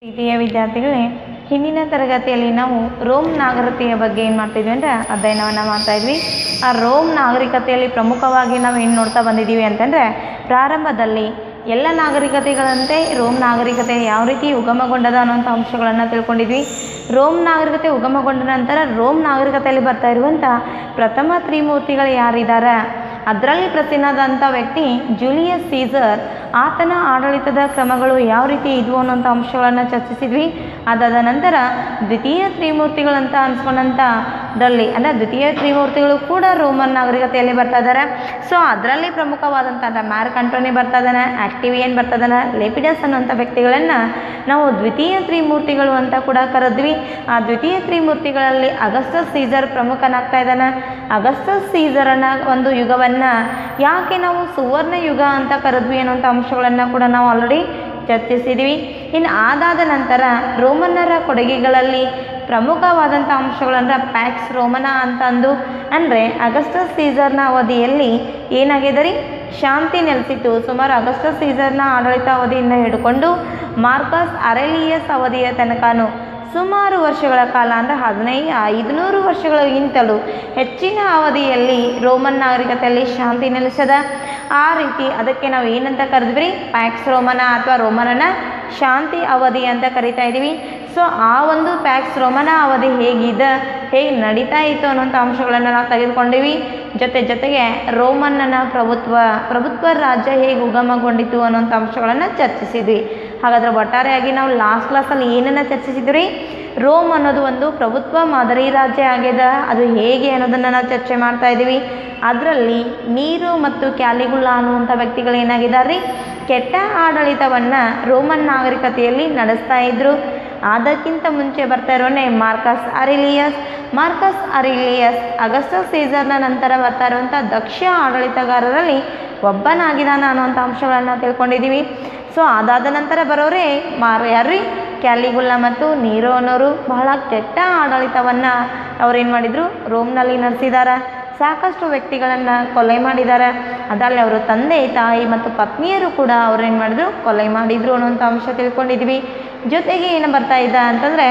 ಪ್ರೀತಿಯ ವಿದ್ಯಾರ್ಥಿಗಳೇ ಹಿಂದಿನ ತರಗತಿಯಲ್ಲಿ ನಾವು ರೋಮ್ ನಾಗರಿಕತೆಯ ಬಗ್ಗೆ ಏನು ಮಾಡ್ತಿದ್ವಿ ಅಂದರೆ ಅಧ್ಯಯನವನ್ನು ಮಾಡ್ತಾ ಇದ್ವಿ ಆ ರೋಮ್ ನಾಗರಿಕತೆಯಲ್ಲಿ ಪ್ರಮುಖವಾಗಿ ನಾವು ಏನು ನೋಡ್ತಾ ಬಂದಿದ್ದೀವಿ ಅಂತಂದರೆ ಪ್ರಾರಂಭದಲ್ಲಿ ಎಲ್ಲ ನಾಗರಿಕತೆಗಳಂತೆ ರೋಮ್ ನಾಗರಿಕತೆ ಯಾವ ರೀತಿ ಉಗಮಗೊಂಡದ ಅನ್ನೋಂಥ ಅಂಶಗಳನ್ನು ತಿಳ್ಕೊಂಡಿದ್ವಿ ರೋಮ್ ನಾಗರಿಕತೆ ಉಗಮಗೊಂಡ ನಂತರ ರೋಮ್ ನಾಗರಿಕತೆಯಲ್ಲಿ ಬರ್ತಾ ಇರುವಂಥ ಪ್ರಥಮ ತ್ರಿಮೂರ್ತಿಗಳು ಯಾರಿದ್ದಾರೆ ಅದರಲ್ಲಿ ಪ್ರಸಿದ್ಧನಾದಂಥ ವ್ಯಕ್ತಿ ಜೂಲಿಯಸ್ ಸೀಸರ್ ಆತನ ಆಡಳಿತದ ಕ್ರಮಗಳು ಯಾವ ರೀತಿ ಇದ್ವು ಅನ್ನೋಂಥ ಅಂಶಗಳನ್ನು ಚರ್ಚಿಸಿದ್ವಿ ಅದಾದ ನಂತರ ದ್ವಿತೀಯ ತ್ರಿಮೂರ್ತಿಗಳಂತ ಅನ್ಸ್ಕೊಂಡಂಥದ್ರಲ್ಲಿ ಅಂದರೆ ದ್ವಿತೀಯ ತ್ರಿಮೂರ್ತಿಗಳು ಕೂಡ ರೋಮನ್ ನಾಗರಿಕತೆಯಲ್ಲಿ ಬರ್ತಾ ಇದ್ದಾರೆ ಸೊ ಅದರಲ್ಲಿ ಪ್ರಮುಖವಾದಂಥ ಅಂದರೆ ಮ್ಯಾರ್ಕ್ ಅಂಟೋನಿ ಬರ್ತಾ ಇದ್ದಾನೆ ಆಕ್ಟಿವಿಯನ್ ಬರ್ತಾ ಇದ್ದಾನೆ ಲೆಪಿಡಸ್ ಅನ್ನೋಂಥ ವ್ಯಕ್ತಿಗಳನ್ನು ನಾವು ದ್ವಿತೀಯ ತ್ರಿಮೂರ್ತಿಗಳು ಅಂತ ಕೂಡ ಕರೆದ್ವಿ ಆ ದ್ವಿತೀಯ ತ್ರಿಮೂರ್ತಿಗಳಲ್ಲಿ ಅಗಸ್ಟಸ್ ಸೀಸರ್ ಪ್ರಮುಖನಾಗ್ತಾ ಇದ್ದಾನೆ ಅಗಸ್ಟಸ್ ಸೀಸರನ ಒಂದು ಯುಗವನ್ನು ಯಾಕೆ ನಾವು ಸುವರ್ಣ ಯುಗ ಅಂತ ಕರೆದ್ವಿ ಅನ್ನೋಂಥ ಅಂಶಗಳನ್ನು ಕೂಡ ನಾವು ಆಲ್ರೆಡಿ ಚರ್ಚಿಸಿದ್ವಿ ಇನ್ನು ಅದಾದ ನಂತರ ರೋಮನ್ನರ ಕೊಡುಗೆಗಳಲ್ಲಿ ಪ್ರಮುಖವಾದಂಥ ಅಂಶಗಳಂದ್ರೆ ಪ್ಯಾಕ್ಸ್ ರೋಮನ ಅಂತಂದು ಅಂದರೆ ಅಗಸ್ಟಸ್ ಸೀಸರ್ನ ಅವಧಿಯಲ್ಲಿ ಏನಾಗಿದೆ ರೀ ಶಾಂತಿ ನೆಲೆಸಿತ್ತು ಸುಮಾರು ಅಗಸ್ಟಸ್ ಸೀಸರ್ನ ಆಡಳಿತ ಅವಧಿಯಿಂದ ಹಿಡ್ಕೊಂಡು ಮಾರ್ಕಸ್ ಅರೆಲಿಯಸ್ ಅವಧಿಯ ತನಕನೂ ಸುಮಾರು ವರ್ಷಗಳ ಕಾಲ ಅಂದರೆ ಹದಿನೈದು ಐದುನೂರು ವರ್ಷಗಳಿಗಿಂತಲೂ ಹೆಚ್ಚಿನ ಅವಧಿಯಲ್ಲಿ ರೋಮನ್ ನಾಗರಿಕತೆಯಲ್ಲಿ ಶಾಂತಿ ನೆಲೆಸದ ಆ ರೀತಿ ಅದಕ್ಕೆ ನಾವು ಏನಂತ ಕರೆದ್ವಿ ಪ್ಯಾಕ್ಸ್ ರೋಮನ ಅಥವಾ ರೋಮನನ ಶಾಂತಿ ಅವಧಿ ಅಂತ ಕರಿತಾ ಇದ್ದೀವಿ ಸೊ ಆ ಒಂದು ಪ್ಯಾಕ್ಸ್ ರೋಮನ ಅವಧಿ ಹೇಗಿದೆ ಹೇಗೆ ನಡೀತಾ ಇತ್ತು ಅನ್ನೋಂಥ ಅಂಶಗಳನ್ನು ನಾವು ತೆಗೆದುಕೊಂಡಿವಿ ಜೊತೆ ಜೊತೆಗೆ ರೋಮನ್ನನ ಪ್ರಭುತ್ವ ಪ್ರಭುತ್ವ ರಾಜ್ಯ ಹೇಗೆ ಉಗಮಗೊಂಡಿತು ಅನ್ನೋಂಥ ಅಂಶಗಳನ್ನು ಚರ್ಚಿಸಿದ್ವಿ ಹಾಗಾದರೆ ಒಟ್ಟಾರೆಯಾಗಿ ನಾವು ಲಾಸ್ಟ್ ಕ್ಲಾಸಲ್ಲಿ ಏನನ್ನು ಚರ್ಚಿಸಿದ್ವಿ ರೋಮ್ ಅನ್ನೋದು ಒಂದು ಪ್ರಭುತ್ವ ಮಾದರಿ ರಾಜ್ಯ ಆಗ್ಯದ ಅದು ಹೇಗೆ ಅನ್ನೋದನ್ನು ನಾವು ಚರ್ಚೆ ಮಾಡ್ತಾ ಇದ್ದೀವಿ ಅದರಲ್ಲಿ ನೀರು ಮತ್ತು ಕ್ಯಾಲಿಗುಲ್ಲ ಅನ್ನುವಂಥ ವ್ಯಕ್ತಿಗಳು ಏನಾಗಿದ್ದಾರೆ ಕೆಟ್ಟ ಆಡಳಿತವನ್ನು ರೋಮನ್ ನಾಗರಿಕತೆಯಲ್ಲಿ ನಡೆಸ್ತಾ ಇದ್ದರು ಅದಕ್ಕಿಂತ ಮುಂಚೆ ಬರ್ತಾ ಇರೋನೇ Marcus Aurelius Marcus Aurelius Augustus ಸೀಸರ್ನ ನಂತರ ಬರ್ತಾ ಇರುವಂಥ ದಕ್ಷ ಆಡಳಿತಗಾರರಲ್ಲಿ ಒಬ್ಬನಾಗಿದ್ದಾನ ಅನ್ನುವಂಥ ಅಂಶಗಳನ್ನು ತಿಳ್ಕೊಂಡಿದ್ದೀವಿ ಸೊ ಅದಾದ ನಂತರ ಬರೋರೇ ಮಾರ್ ಯಾರ್ರಿ ಕ್ಯಾಲಿಗುಲ್ಲ ಮತ್ತು ನೀರೋ ಅನ್ನೋರು ಬಹಳ ಕೆಟ್ಟ ಆಡಳಿತವನ್ನು ಅವ್ರೇನು ಮಾಡಿದರು ರೋಮ್ನಲ್ಲಿ ನಡೆಸಿದ್ದಾರೆ ಸಾಕಷ್ಟು ವ್ಯಕ್ತಿಗಳನ್ನು ಕೊಲೆ ಮಾಡಿದ್ದಾರೆ ಅದರಲ್ಲಿ ಅವರು ತಂದೆ ತಾಯಿ ಮತ್ತು ಪತ್ನಿಯರು ಕೂಡ ಅವ್ರೇನು ಮಾಡಿದ್ರು ಕೊಲೆ ಮಾಡಿದರು ಅನ್ನೋಂಥ ಅಂಶ ತಿಳ್ಕೊಂಡಿದ್ವಿ ಜೊತೆಗೆ ಏನು ಬರ್ತಾ ಇದ್ದ ಅಂತಂದರೆ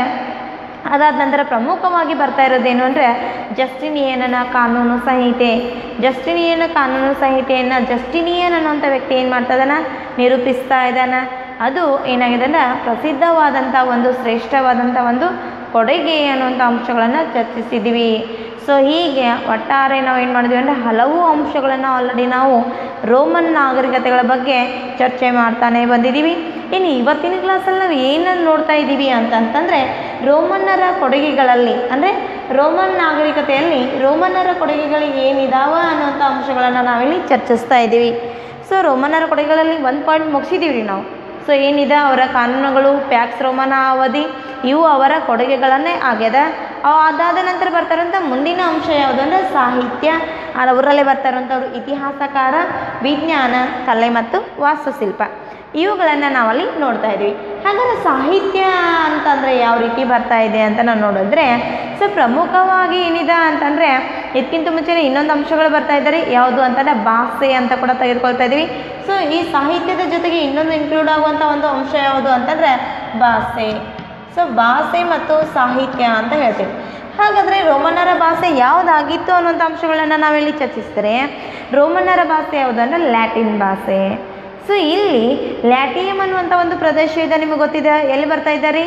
ಅದಾದ ನಂತರ ಪ್ರಮುಖವಾಗಿ ಬರ್ತಾ ಇರೋದೇನು ಅಂದರೆ ಜಸ್ಟಿನಿಯನನ ಕಾನೂನು ಸಂಹಿತೆ ಜಸ್ಟಿನಿಯನ ಕಾನೂನು ಸಂಹಿತೆಯನ್ನು ಜಸ್ಟಿನಿಯನ್ ಅನ್ನೋಂಥ ವ್ಯಕ್ತಿ ಏನು ಮಾಡ್ತಾ ಇದ್ದಾನೆ ನಿರೂಪಿಸ್ತಾ ಇದ್ದಾನೆ ಅದು ಏನಾಗಿದೆ ಅಂದರೆ ಪ್ರಸಿದ್ಧವಾದಂಥ ಒಂದು ಶ್ರೇಷ್ಠವಾದಂಥ ಒಂದು ಕೊಡುಗೆ ಅನ್ನುವಂಥ ಅಂಶಗಳನ್ನು ಚರ್ಚಿಸಿದ್ವಿ ಸೊ ಹೀಗೆ ಒಟ್ಟಾರೆ ನಾವು ಏನು ಮಾಡಿದ್ವಿ ಅಂದರೆ ಹಲವು ಅಂಶಗಳನ್ನು ಆಲ್ರೆಡಿ ನಾವು ರೋಮನ್ ನಾಗರಿಕತೆಗಳ ಬಗ್ಗೆ ಚರ್ಚೆ ಮಾಡ್ತಾನೆ ಬಂದಿದ್ದೀವಿ ಇನ್ನು ಇವತ್ತಿನ ಕ್ಲಾಸಲ್ಲಿ ನಾವು ಏನನ್ನು ನೋಡ್ತಾ ಇದ್ದೀವಿ ಅಂತಂತಂದರೆ ರೋಮನ್ನರ ಕೊಡುಗೆಗಳಲ್ಲಿ ಅಂದರೆ ರೋಮನ್ ನಾಗರಿಕತೆಯಲ್ಲಿ ರೋಮನ್ನರ ಕೊಡುಗೆಗಳು ಏನಿದಾವ ಅನ್ನೋಂಥ ಅಂಶಗಳನ್ನು ನಾವಿಲ್ಲಿ ಚರ್ಚಿಸ್ತಾ ಇದ್ದೀವಿ ಸೊ ರೋಮನ್ನರ ಕೊಡುಗೆಗಳಲ್ಲಿ ಒಂದು ಪಾಯಿಂಟ್ ಮುಗಿಸಿದ್ದೀವಿ ರೀ ನಾವು ಸೊ ಏನಿದೆ ಅವರ ಕಾನೂನುಗಳು ಪ್ಯಾಕ್ಸ್ ರೋಮನ ಅವಧಿ ಇವು ಅವರ ಕೊಡುಗೆಗಳನ್ನೇ ಆಗ್ಯದ ಅವು ಅದಾದ ನಂತರ ಬರ್ತಾರಂಥ ಮುಂದಿನ ಅಂಶ ಯಾವುದು ಅಂದರೆ ಸಾಹಿತ್ಯ ಅವರಲ್ಲೇ ಬರ್ತಾರಂಥವ್ರು ಇತಿಹಾಸಕಾರ ವಿಜ್ಞಾನ ಕಲೆ ಮತ್ತು ವಾಸ್ತುಶಿಲ್ಪ ಇವುಗಳನ್ನು ನಾವಲ್ಲಿ ನೋಡ್ತಾ ಇದ್ದೀವಿ ಹಾಗಾದ್ರೆ ಸಾಹಿತ್ಯ ಅಂತಂದರೆ ಯಾವ ರೀತಿ ಬರ್ತಾ ಇದೆ ಅಂತ ನಾವು ನೋಡಿದ್ರೆ ಸೊ ಪ್ರಮುಖವಾಗಿ ಏನಿದೆ ಅಂತಂದರೆ ಇದಕ್ಕಿಂತ ಮುಂಚೆ ಇನ್ನೊಂದು ಅಂಶಗಳು ಬರ್ತಾ ಇದ್ದಾರೆ ಯಾವುದು ಅಂತಂದರೆ ಭಾಷೆ ಅಂತ ಕೂಡ ತೆಗೆದುಕೊಳ್ತಾ ಇದ್ದೀವಿ ಸೊ ಈ ಸಾಹಿತ್ಯದ ಜೊತೆಗೆ ಇನ್ನೊಂದು ಇನ್ಕ್ಲೂಡ್ ಆಗುವಂಥ ಒಂದು ಅಂಶ ಯಾವುದು ಅಂತಂದರೆ ಭಾಷೆ ಸೊ ಭಾಷೆ ಮತ್ತು ಸಾಹಿತ್ಯ ಅಂತ ಹೇಳ್ತೀವಿ ಹಾಗಾದರೆ ರೋಮನ್ನರ ಭಾಷೆ ಯಾವುದಾಗಿತ್ತು ಅನ್ನೋಂಥ ಅಂಶಗಳನ್ನು ನಾವಿಲ್ಲಿ ಚರ್ಚಿಸಿದರೆ ರೋಮನ್ನರ ಭಾಷೆ ಯಾವುದು ಅಂದರೆ ಲ್ಯಾಟಿನ್ ಭಾಷೆ ಸೊ ಇಲ್ಲಿ ಲ್ಯಾಟಿಯಮ್ ಅನ್ನುವಂಥ ಒಂದು ಪ್ರದೇಶ ಇದೆ ನಿಮಗೆ ಗೊತ್ತಿದೆ ಎಲ್ಲಿ ಬರ್ತಾ ಇದ್ದಾರೆ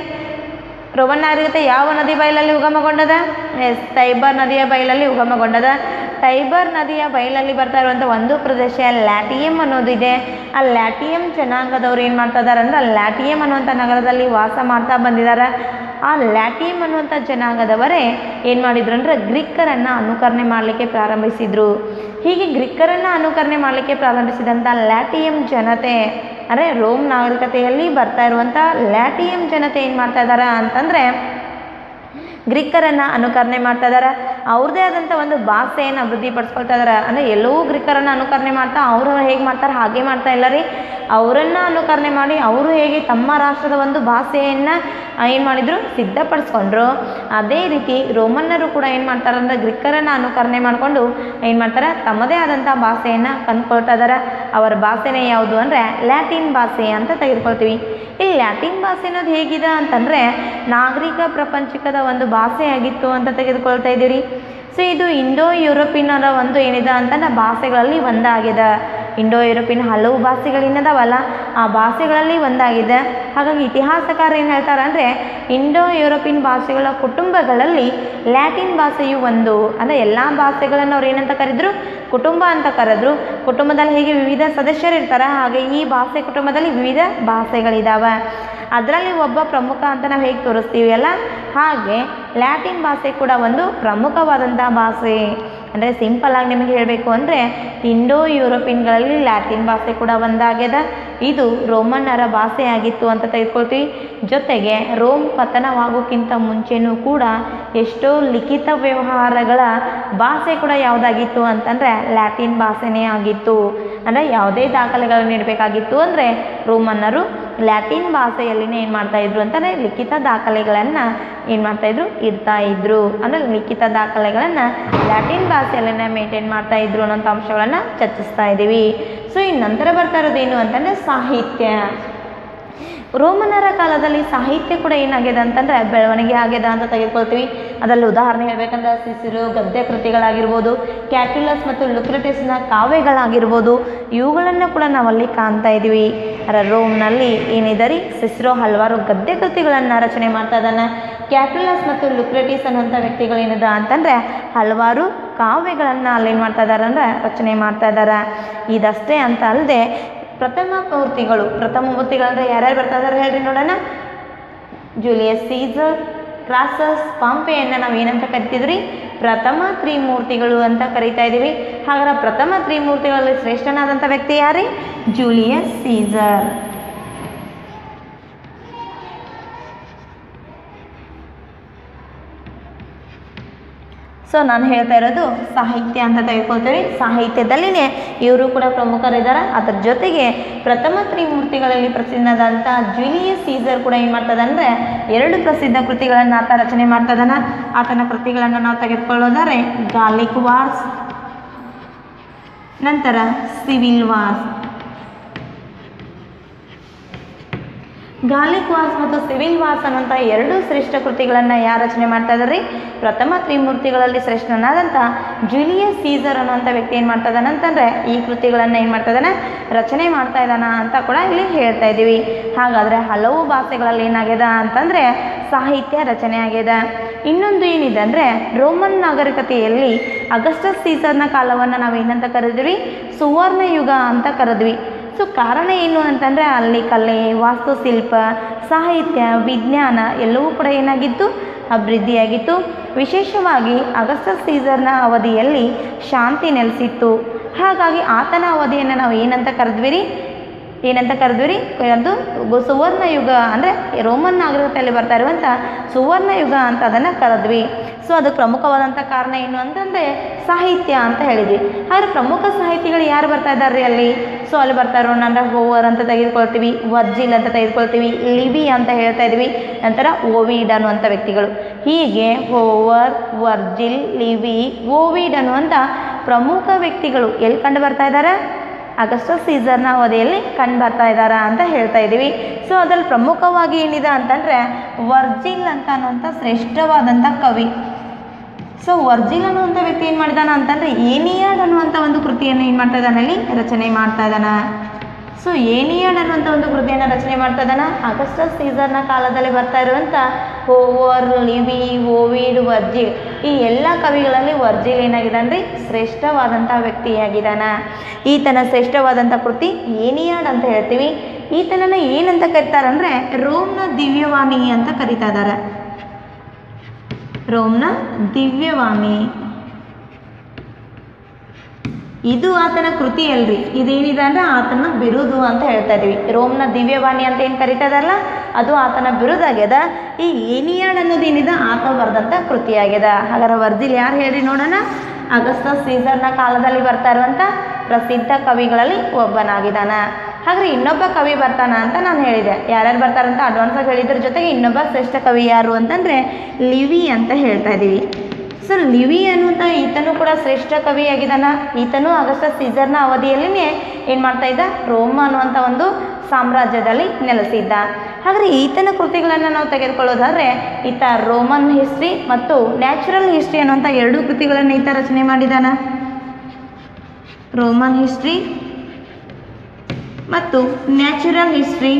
ರೋಮನ್ ನಾಗರಿಕತೆ ಯಾವ ನದಿ ಬಯಲಲ್ಲಿ ಉಗಮಗೊಂಡದ ಎಸ್ ಟೈಬರ್ ನದಿಯ ಬಯಲಲ್ಲಿ ಉಗಮಗೊಂಡದ ಟೈಬರ್ ನದಿಯ ಬಯಲಲ್ಲಿ ಬರ್ತಾ ಇರುವಂಥ ಒಂದು ಪ್ರದೇಶ ಲ್ಯಾಟಿಯಮ್ ಅನ್ನೋದಿದೆ ಆ ಲ್ಯಾಟಿಯಮ್ ಜನಾಂಗದವ್ರು ಏನು ಮಾಡ್ತಾ ಇದ್ದಾರೆ ಅಂದರೆ ಲ್ಯಾಟಿಯಮ್ ಅನ್ನುವಂಥ ನಗರದಲ್ಲಿ ವಾಸ ಮಾಡ್ತಾ ಬಂದಿದ್ದಾರೆ ಆ ಲ್ಯಾಟಿಯಮ್ ಅನ್ನುವಂಥ ಜನಾಂಗದವರೇ ಏನು ಮಾಡಿದ್ರು ಅಂದರೆ ಗ್ರೀಕರನ್ನು ಅನುಕರಣೆ ಮಾಡಲಿಕ್ಕೆ ಪ್ರಾರಂಭಿಸಿದರು ಹೀಗೆ ಗ್ರೀಕರನ್ನು ಅನುಕರಣೆ ಮಾಡಲಿಕ್ಕೆ ಪ್ರಾರಂಭಿಸಿದಂಥ ಲ್ಯಾಟಿಯಮ್ ಜನತೆ ಅಂದರೆ ರೋಮ್ ನಾಗರಿಕತೆಯಲ್ಲಿ ಬರ್ತಾ ಇರುವಂಥ ಲ್ಯಾಟಿಯಮ್ ಜನತೆ ಏನು ಮಾಡ್ತಾ ಇದ್ದಾರೆ ಅಂತಂದರೆ ಗ್ರೀಕರನ್ನು ಅನುಕರಣೆ ಮಾಡ್ತಾ ಇದ್ದಾರೆ ಅವ್ರದ್ದೇ ಆದಂಥ ಒಂದು ಭಾಷೆಯನ್ನು ಅಭಿವೃದ್ಧಿಪಡಿಸ್ಕೊಳ್ತಾ ಇದ್ದಾರೆ ಅಂದರೆ ಎಲ್ಲವೂ ಗ್ರೀಕರನ್ನು ಅನುಕರಣೆ ಮಾಡ್ತಾ ಅವರು ಹೇಗೆ ಮಾಡ್ತಾರೆ ಹಾಗೆ ಮಾಡ್ತಾ ಇಲ್ಲ ರೀ ಅವರನ್ನು ಅನುಕರಣೆ ಮಾಡಿ ಅವರು ಹೇಗೆ ತಮ್ಮ ರಾಷ್ಟ್ರದ ಒಂದು ಭಾಷೆಯನ್ನು ಏನು ಮಾಡಿದರು ಸಿದ್ಧಪಡಿಸ್ಕೊಂಡ್ರು ಅದೇ ರೀತಿ ರೋಮನ್ನರು ಕೂಡ ಏನು ಮಾಡ್ತಾರೆ ಅಂದರೆ ಗ್ರೀಕರನ್ನು ಅನುಕರಣೆ ಮಾಡಿಕೊಂಡು ಏನು ಮಾಡ್ತಾರೆ ತಮ್ಮದೇ ಆದಂಥ ಭಾಷೆಯನ್ನು ಕಂಡುಕೊಳ್ತಾ ಇದ್ದಾರೆ ಅವರ ಭಾಷೆನೇ ಯಾವುದು ಅಂದರೆ ಲ್ಯಾಟಿನ್ ಭಾಷೆ ಅಂತ ತೆಗೆದುಕೊಳ್ತೀವಿ ಈ ಲ್ಯಾಟಿನ್ ಭಾಷೆ ಅನ್ನೋದು ಹೇಗಿದೆ ಅಂತಂದರೆ ನಾಗರಿಕ ಪ್ರಪಂಚಿಕದ ಒಂದು ಭಾಷೆಯಾಗಿತ್ತು ಅಂತ ತೆಗೆದುಕೊಳ್ತಾ ಇದ್ದೀರಿ ಸೊ ಇದು ಇಂಡೋ ಯುರೋಪಿನರ ಒಂದು ಏನಿದೆ ಅಂತಂದ್ರೆ ಭಾಷೆಗಳಲ್ಲಿ ಒಂದಾಗಿದೆ ಇಂಡೋ ಯುರೋಪಿನ ಹಲವು ಭಾಷೆಗಳೇನದಾವಲ್ಲ ಆ ಭಾಷೆಗಳಲ್ಲಿ ಒಂದಾಗಿದೆ ಹಾಗಾಗಿ ಇತಿಹಾಸಕಾರ ಏನು ಹೇಳ್ತಾರೆ ಅಂದರೆ ಇಂಡೋ ಯುರೋಪಿಯನ್ ಭಾಷೆಗಳ ಕುಟುಂಬಗಳಲ್ಲಿ ಲ್ಯಾಟಿನ್ ಭಾಷೆಯು ಒಂದು ಅಂದರೆ ಎಲ್ಲ ಭಾಷೆಗಳನ್ನು ಅವ್ರು ಏನಂತ ಕರೆದ್ರು ಕುಟುಂಬ ಅಂತ ಕರೆದ್ರು ಕುಟುಂಬದಲ್ಲಿ ಹೇಗೆ ವಿವಿಧ ಸದಸ್ಯರು ಇರ್ತಾರೆ ಹಾಗೆ ಈ ಭಾಷೆ ಕುಟುಂಬದಲ್ಲಿ ವಿವಿಧ ಭಾಷೆಗಳಿದ್ದಾವೆ ಅದರಲ್ಲಿ ಒಬ್ಬ ಪ್ರಮುಖ ಅಂತ ನಾವು ಹೇಗೆ ತೋರಿಸ್ತೀವಿ ಅಲ್ಲ ಹಾಗೆ ಲ್ಯಾಟಿನ್ ಭಾಷೆ ಕೂಡ ಒಂದು ಪ್ರಮುಖವಾದಂಥ ಭಾಷೆ ಅಂದರೆ ಸಿಂಪಲ್ ಆಗಿ ನಿಮಗೆ ಹೇಳಬೇಕು ಅಂದರೆ ಇಂಡೋ ಯುರೋಪಿಯನ್ಗಳಲ್ಲಿ ಲ್ಯಾಟಿನ್ ಭಾಷೆ ಕೂಡ ಒಂದಾಗ್ಯದ ಇದು ರೋಮನ್ನರ ಭಾಷೆಯಾಗಿತ್ತು ಅಂತ ತೆಗೆದುಕೊಳ್ತೀವಿ ಜೊತೆಗೆ ರೋಮ್ ಪತನವಾಗೋಕ್ಕಿಂತ ಮುಂಚೆನೂ ಕೂಡ ಎಷ್ಟೋ ಲಿಖಿತ ವ್ಯವಹಾರಗಳ ಭಾಷೆ ಕೂಡ ಯಾವುದಾಗಿತ್ತು ಅಂತಂದರೆ ಲ್ಯಾಟಿನ್ ಭಾಷೆನೇ ಆಗಿತ್ತು ಅಂದರೆ ಯಾವುದೇ ದಾಖಲೆಗಳನ್ನು ನೀಡಬೇಕಾಗಿತ್ತು ಅಂದರೆ ರೋಮನ್ನರು ಲ್ಯಾಟಿನ್ ಭಾಷೆಯಲ್ಲಿನೇ ಏನು ಮಾಡ್ತಾಯಿದ್ರು ಅಂತಂದರೆ ಲಿಖಿತ ದಾಖಲೆಗಳನ್ನು ಏನು ಮಾಡ್ತಾಯಿದ್ರು ಇಡ್ತಾ ಇದ್ರು ಅಂದರೆ ಲಿಖಿತ ದಾಖಲೆಗಳನ್ನು ಲ್ಯಾಟಿನ್ ಭಾಷೆಯಲ್ಲೇ ಮೇಂಟೈನ್ ಮಾಡ್ತಾ ಇದ್ರು ಅನ್ನೋಂಥ ಅಂಶಗಳನ್ನು ಚರ್ಚಿಸ್ತಾ ಇದ್ದೀವಿ ಸೊ ಇನ್ನು ನಂತರ ಬರ್ತಾ ಇರೋದೇನು ಅಂತಂದರೆ ಸಾಹಿತ್ಯ ರೋಮನರ ಕಾಲದಲ್ಲಿ ಸಾಹಿತ್ಯ ಕೂಡ ಏನಾಗಿದೆ ಅಂತಂದರೆ ಬೆಳವಣಿಗೆ ಆಗ್ಯದ ಅಂತ ತೆಗೆದುಕೊಳ್ತೀವಿ ಅದರಲ್ಲಿ ಉದಾಹರಣೆ ಹೇಳ್ಬೇಕಂದ್ರೆ ಸಿಸಿರು ಗದ್ಯ ಕೃತಿಗಳಾಗಿರ್ಬೋದು ಕ್ಯಾಟ್ಯುಲಸ್ ಮತ್ತು ಲುಕ್ರಟಿಸ್ನ ಕಾವ್ಯಗಳಾಗಿರ್ಬೋದು ಇವುಗಳನ್ನು ಕೂಡ ನಾವಲ್ಲಿ ಕಾಣ್ತಾ ಇದ್ದೀವಿ ಅರ ರೋಮ್ನಲ್ಲಿ ಏನಿದೆ ರೀ ಸಿಸ್ರೋ ಹಲವಾರು ಗದ್ಯ ಕೃತಿಗಳನ್ನು ರಚನೆ ಮಾಡ್ತಾ ಇದ್ದಾನೆ ಕ್ಯಾಟ್ಯುಲಸ್ ಮತ್ತು ಲುಕ್ರಟಿಸ್ ಅನ್ನುವಂಥ ವ್ಯಕ್ತಿಗಳೇನಿದೆ ಅಂತಂದರೆ ಹಲವಾರು ಕಾವ್ಯಗಳನ್ನು ಅಲ್ಲೇನು ಮಾಡ್ತಾ ಇದ್ದಾರೆ ಅಂದರೆ ರಚನೆ ಮಾಡ್ತಾ ಇದ್ದಾರೆ ಇದಷ್ಟೇ ಅಂತ ಅಲ್ಲದೆ ಪ್ರಥಮ ಮೂರ್ತಿಗಳು ಪ್ರಥಮ ಮೂರ್ತಿಗಳಂದ್ರೆ ಯಾರ್ಯಾರು ಬರ್ತಾ ಇದ್ದಾರೆ ಹೇಳ್ರಿ ನೋಡೋಣ ಜೂಲಿಯಸ್ ಸೀಸರ್ ಕ್ರಾಸಸ್ ಪಾಂಪೆಯನ್ನು ನಾವು ಏನಂತ ಕರಿತಿದ್ರಿ ಪ್ರಥಮ ತ್ರಿಮೂರ್ತಿಗಳು ಅಂತ ಕರಿತಾ ಇದ್ದೀವಿ ಹಾಗಾದ್ರೆ ಪ್ರಥಮ ತ್ರಿಮೂರ್ತಿಗಳಲ್ಲಿ ಶ್ರೇಷ್ಠನಾದಂಥ ವ್ಯಕ್ತಿ ಯಾರೇ ಜೂಲಿಯಸ್ ಸೀಸರ್ ಸೊ ನಾನು ಹೇಳ್ತಾ ಇರೋದು ಸಾಹಿತ್ಯ ಅಂತ ತೆಗೆದುಕೊಳ್ತೀವಿ ಸಾಹಿತ್ಯದಲ್ಲಿನೇ ಇವರು ಕೂಡ ಪ್ರಮುಖರಿದ್ದಾರೆ ಅದರ ಜೊತೆಗೆ ಪ್ರಥಮ ತ್ರಿಮೂರ್ತಿಗಳಲ್ಲಿ ಪ್ರಸಿದ್ಧನಾದಂಥ ಜೂಲಿಯಸ್ ಸೀಸರ್ ಕೂಡ ಏನು ಮಾಡ್ತದೆ ಅಂದರೆ ಎರಡು ಪ್ರಸಿದ್ಧ ಕೃತಿಗಳನ್ನು ಆತ ರಚನೆ ಮಾಡ್ತದನ ಆತನ ಕೃತಿಗಳನ್ನು ನಾವು ತೆಗೆದುಕೊಳ್ಳೋದಾದ್ರೆ ಗಾಲಿಕ್ ವಾರ್ಸ್ ನಂತರ ಸಿವಿಲ್ ವಾರ್ಸ್ ಗಾಲಿಕ್ ವಾಸ್ ಮತ್ತು ಸಿವಿಲ್ ವಾಸ್ ಅನ್ನುವಂಥ ಎರಡು ಶ್ರೇಷ್ಠ ಕೃತಿಗಳನ್ನು ಯಾರು ರಚನೆ ಮಾಡ್ತಾ ಇದ್ದಾರೆ ಪ್ರಥಮ ತ್ರಿಮೂರ್ತಿಗಳಲ್ಲಿ ಶ್ರೇಷ್ಠನಾದಂಥ ಜೂಲಿಯಸ್ ಸೀಸರ್ ಅನ್ನುವಂಥ ವ್ಯಕ್ತಿ ಏನು ಮಾಡ್ತಾ ಇದ್ದಾನೆ ಅಂತಂದರೆ ಈ ಕೃತಿಗಳನ್ನು ಏನು ಮಾಡ್ತಾ ಇದ್ದಾನೆ ರಚನೆ ಮಾಡ್ತಾ ಇದ್ದಾನ ಅಂತ ಕೂಡ ಇಲ್ಲಿ ಹೇಳ್ತಾ ಇದ್ದೀವಿ ಹಾಗಾದರೆ ಹಲವು ಭಾಷೆಗಳಲ್ಲಿ ಏನಾಗ್ಯದ ಅಂತಂದರೆ ಸಾಹಿತ್ಯ ರಚನೆ ಆಗ್ಯದ ಇನ್ನೊಂದು ಏನಿದೆ ಅಂದರೆ ರೋಮನ್ ನಾಗರಿಕತೆಯಲ್ಲಿ ಅಗಸ್ಟಸ್ ಸೀಸರ್ನ ಕಾಲವನ್ನು ನಾವು ಏನಂತ ಕರೆದ್ವಿ ಸುವರ್ಣ ಯುಗ ಅಂತ ಕರೆದ್ವಿ ಸೊ ಕಾರಣ ಏನು ಅಂತಂದರೆ ಅಲ್ಲಿ ಕಲೆ ವಾಸ್ತುಶಿಲ್ಪ ಸಾಹಿತ್ಯ ವಿಜ್ಞಾನ ಎಲ್ಲವೂ ಕೂಡ ಏನಾಗಿತ್ತು ಅಭಿವೃದ್ಧಿಯಾಗಿತ್ತು ವಿಶೇಷವಾಗಿ ಅಗಸ್ಟಸ್ ಸೀಸರ್ನ ಅವಧಿಯಲ್ಲಿ ಶಾಂತಿ ನೆಲೆಸಿತ್ತು ಹಾಗಾಗಿ ಆತನ ಅವಧಿಯನ್ನು ನಾವು ಏನಂತ ಕರೆದ್ವಿ ರೀ ಏನಂತ ಕರೆದ್ವಿ ರೀ ಅದು ಗು- ಸುವರ್ಣ ಯುಗ ಅಂದರೆ ರೋಮನ್ ನಾಗರಿಕತೆಯಲ್ಲಿ ಬರ್ತಾ ಇರುವಂಥ ಸುವರ್ಣ ಯುಗ ಅಂತ ಅದನ್ನು ಕರೆದ್ವಿ ಸೊ ಅದಕ್ಕೆ ಪ್ರಮುಖವಾದಂಥ ಕಾರಣ ಏನು ಅಂತಂದರೆ ಸಾಹಿತ್ಯ ಅಂತ ಹೇಳಿದ್ವಿ ಆದರೆ ಪ್ರಮುಖ ಸಾಹಿತಿಗಳು ಯಾರು ಬರ್ತಾ ಇದ್ದಾರೆ ಅಲ್ಲಿ ಸೊ ಅಲ್ಲಿ ಬರ್ತಾ ಇರೋಣ ಅಂದರೆ ಹೋವರ್ ಅಂತ ತೆಗೆದುಕೊಳ್ತೀವಿ ವರ್ಜಿಲ್ ಅಂತ ತೆಗೆದುಕೊಳ್ತೀವಿ ಲಿವಿ ಅಂತ ಹೇಳ್ತಾ ಇದ್ವಿ ನಂತರ ಓವಿಡ್ ಅನ್ನುವಂಥ ವ್ಯಕ್ತಿಗಳು ಹೀಗೆ ಹೋವರ್ ವರ್ಜಿಲ್ ಲಿವಿ ಓವಿಡ್ ಅನ್ನುವಂಥ ಪ್ರಮುಖ ವ್ಯಕ್ತಿಗಳು ಎಲ್ಲಿ ಕಂಡು ಬರ್ತಾ ಇದ್ದಾರೆ ಅಗಸ್ಟಸ್ ಸೀಸರ್ನ ಅವಧಿಯಲ್ಲಿ ಕಂಡು ಬರ್ತಾ ಇದ್ದಾರಾ ಅಂತ ಹೇಳ್ತಾ ಇದ್ದೀವಿ ಸೊ ಅದ್ರಲ್ಲಿ ಪ್ರಮುಖವಾಗಿ ಏನಿದೆ ಅಂತಂದರೆ ವರ್ಜಿಲ್ ಅಂತ ಅನ್ನುವಂಥ ಶ್ರೇಷ್ಠವಾದಂಥ ಕವಿ ಸೊ ವರ್ಜಿಲ್ ಅನ್ನುವಂಥ ವ್ಯಕ್ತಿ ಏನು ಮಾಡಿದಾನ ಅಂತಂದರೆ ಏನಿಯಾಡ್ ಅನ್ನುವಂಥ ಒಂದು ಕೃತಿಯನ್ನು ಏನು ಮಾಡ್ತಾ ಇದ್ದಾನೆ ಅಲ್ಲಿ ರಚನೆ ಮಾಡ್ತಾ ಇದ್ದಾನ ಸೊ ಏನಿಯಾಡ್ ಅನ್ನುವಂಥ ಒಂದು ಕೃತಿಯನ್ನು ರಚನೆ ಮಾಡ್ತಾ ಇದ್ದಾನ ಅಗಸ್ಟಸ್ ಸೀಸರ್ನ ಕಾಲದಲ್ಲಿ ಬರ್ತಾ ಇರುವಂಥ ಹೋವರ್ ಲಿವಿ ಓವಿಡ್ ವರ್ಜಿಲ್ ಈ ಎಲ್ಲ ಕವಿಗಳಲ್ಲಿ ವರ್ಜಿಲ್ ಏನಾಗಿದೆ ಅಂದರೆ ಶ್ರೇಷ್ಠವಾದಂಥ ವ್ಯಕ್ತಿಯಾಗಿದ್ದಾನ ಈತನ ಶ್ರೇಷ್ಠವಾದಂಥ ಕೃತಿ ಏನಿಯಾಡ್ ಅಂತ ಹೇಳ್ತೀವಿ ಈತನನ್ನು ಏನಂತ ಕರೀತಾರಂದರೆ ರೋಮ್ನ ದಿವ್ಯವಾಣಿ ಅಂತ ಕರೀತಾ ಇದ್ದಾರೆ ರೋಮ್ನ ದಿವ್ಯವಾಣಿ ಇದು ಆತನ ಕೃತಿ ಅಲ್ರಿ ಇದೇನಿದೆ ಅಂದ್ರೆ ಆತನ ಬಿರುದು ಅಂತ ಹೇಳ್ತಾ ಇದೀವಿ ರೋಮ್ನ ದಿವ್ಯವಾಣಿ ಅಂತ ಏನು ಕರೀತದಲ್ಲ ಅದು ಆತನ ಬಿರುದಾಗ್ಯದ ಈ ಏನಿಯಾಡ್ ಅನ್ನೋದು ಏನಿದೆ ಆತ ಬರೆದಂಥ ಕೃತಿ ಆಗ್ಯದ ಹಾಗಾದ್ರೆ ವರ್ಜಿಲ್ ಯಾರು ಹೇಳಿ ನೋಡೋಣ ಅಗಸ್ಟಸ್ ಸೀಸರ್ನ ಕಾಲದಲ್ಲಿ ಬರ್ತಾ ಇರುವಂಥ ಪ್ರಸಿದ್ಧ ಕವಿಗಳಲ್ಲಿ ಒಬ್ಬನಾಗಿದ್ದಾನ ಹಾಗಾದ್ರೆ ಇನ್ನೊಬ್ಬ ಕವಿ ಬರ್ತಾನ ಅಂತ ನಾನು ಹೇಳಿದೆ ಯಾರ್ಯಾರು ಬರ್ತಾರಂತ ಅಡ್ವಾನ್ಸ್ ಆಗಿ ಹೇಳಿದ್ರ ಜೊತೆಗೆ ಇನ್ನೊಬ್ಬ ಶ್ರೇಷ್ಠ ಕವಿ ಯಾರು ಅಂತಂದರೆ ಲಿವಿ ಅಂತ ಹೇಳ್ತಾ ಇದ್ದೀವಿ ಸೊ ಲಿವಿ ಅನ್ನುವಂಥ ಈತನು ಕೂಡ ಶ್ರೇಷ್ಠ ಕವಿಯಾಗಿದ್ದಾನ ಈತನು ಅಗಸ್ಟ ಸೀಸರ್ನ ಅವಧಿಯಲ್ಲಿನೇ ಏನು ಮಾಡ್ತಾ ಇದ್ದ ರೋಮ ಅನ್ನುವಂಥ ಒಂದು ಸಾಮ್ರಾಜ್ಯದಲ್ಲಿ ನೆಲೆಸಿದ್ದ ಹಾಗಾದರೆ ಈತನ ಕೃತಿಗಳನ್ನು ನಾವು ತೆಗೆದುಕೊಳ್ಳೋದಾದರೆ ಈತ ರೋಮನ್ ಹಿಸ್ಟ್ರಿ ಮತ್ತು ನ್ಯಾಚುರಲ್ ಹಿಸ್ಟ್ರಿ ಅನ್ನುವಂಥ ಎರಡು ಕೃತಿಗಳನ್ನು ಈತ ರಚನೆ ಮಾಡಿದಾನ ರೋಮನ್ ಹಿಸ್ಟ್ರಿ ಮತ್ತು ನ್ಯಾಚುರಲ್ ಹಿಸ್ಟ್ರಿ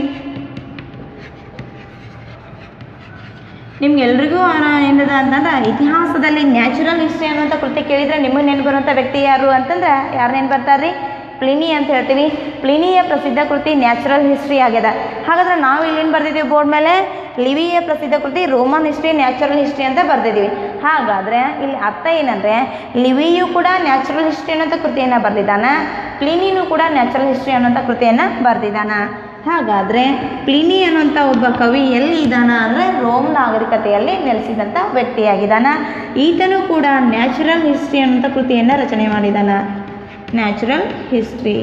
ನಿಮ್ಗೆಲ್ರಿಗೂ ಏನದ ಅಂತಂದ್ರೆ ಇತಿಹಾಸದಲ್ಲಿ ನ್ಯಾಚುರಲ್ ಹಿಸ್ಟ್ರಿ ಅನ್ನುವಂಥ ಕೃತಿ ಕೇಳಿದರೆ ನಿಮಗೆ ನೆನಪು ಬರುವಂಥ ವ್ಯಕ್ತಿ ಯಾರು ಅಂತಂದ್ರೆ ಯಾರು ನೆನಪು ಬರ್ತಾರೆ ಪ್ಲಿನಿ ಅಂತ ಹೇಳ್ತೀವಿ ಪ್ಲಿನಿಯ ಪ್ರಸಿದ್ಧ ಕೃತಿ ನ್ಯಾಚುರಲ್ ಹಿಸ್ಟ್ರಿ ಆಗ್ಯದ ಹಾಗಾದ್ರೆ ನಾವು ಇಲ್ಲೇನು ಬರ್ದಿದ್ದೀವಿ ಬೋರ್ಡ್ ಮೇಲೆ ಲಿವಿಯ ಪ್ರಸಿದ್ಧ ಕೃತಿ ರೋಮನ್ ಹಿಸ್ಟ್ರಿ ನ್ಯಾಚುರಲ್ ಹಿಸ್ಟ್ರಿ ಅಂತ ಬರ್ದಿದ್ದೀವಿ ಹಾಗಾದರೆ ಇಲ್ಲಿ ಅರ್ಥ ಏನಂದರೆ ಲಿವಿಯು ಕೂಡ ನ್ಯಾಚುರಲ್ ಹಿಸ್ಟ್ರಿ ಅನ್ನೋಂಥ ಕೃತಿಯನ್ನು ಬರೆದಿದ್ದಾನ ಪ್ಲಿನಿನೂ ಕೂಡ ನ್ಯಾಚುರಲ್ ಹಿಸ್ಟ್ರಿ ಅನ್ನೋಂಥ ಕೃತಿಯನ್ನು ಬರೆದಿದ್ದಾನ ಹಾಗಾದರೆ ಪ್ಲಿನಿ ಅನ್ನುವಂಥ ಒಬ್ಬ ಕವಿ ಎಲ್ಲಿ ಇದ್ದಾನ ಅಂದರೆ ರೋಮ್ ನಾಗರಿಕತೆಯಲ್ಲಿ ನೆಲೆಸಿದಂಥ ವ್ಯಕ್ತಿಯಾಗಿದ್ದಾನ ಈತನು ಕೂಡ ನ್ಯಾಚುರಲ್ ಹಿಸ್ಟ್ರಿ ಅನ್ನುವಂಥ ಕೃತಿಯನ್ನು ರಚನೆ ಮಾಡಿದಾನ ನ್ಯಾಚುರಲ್ ಹಿಸ್ಟ್ರಿ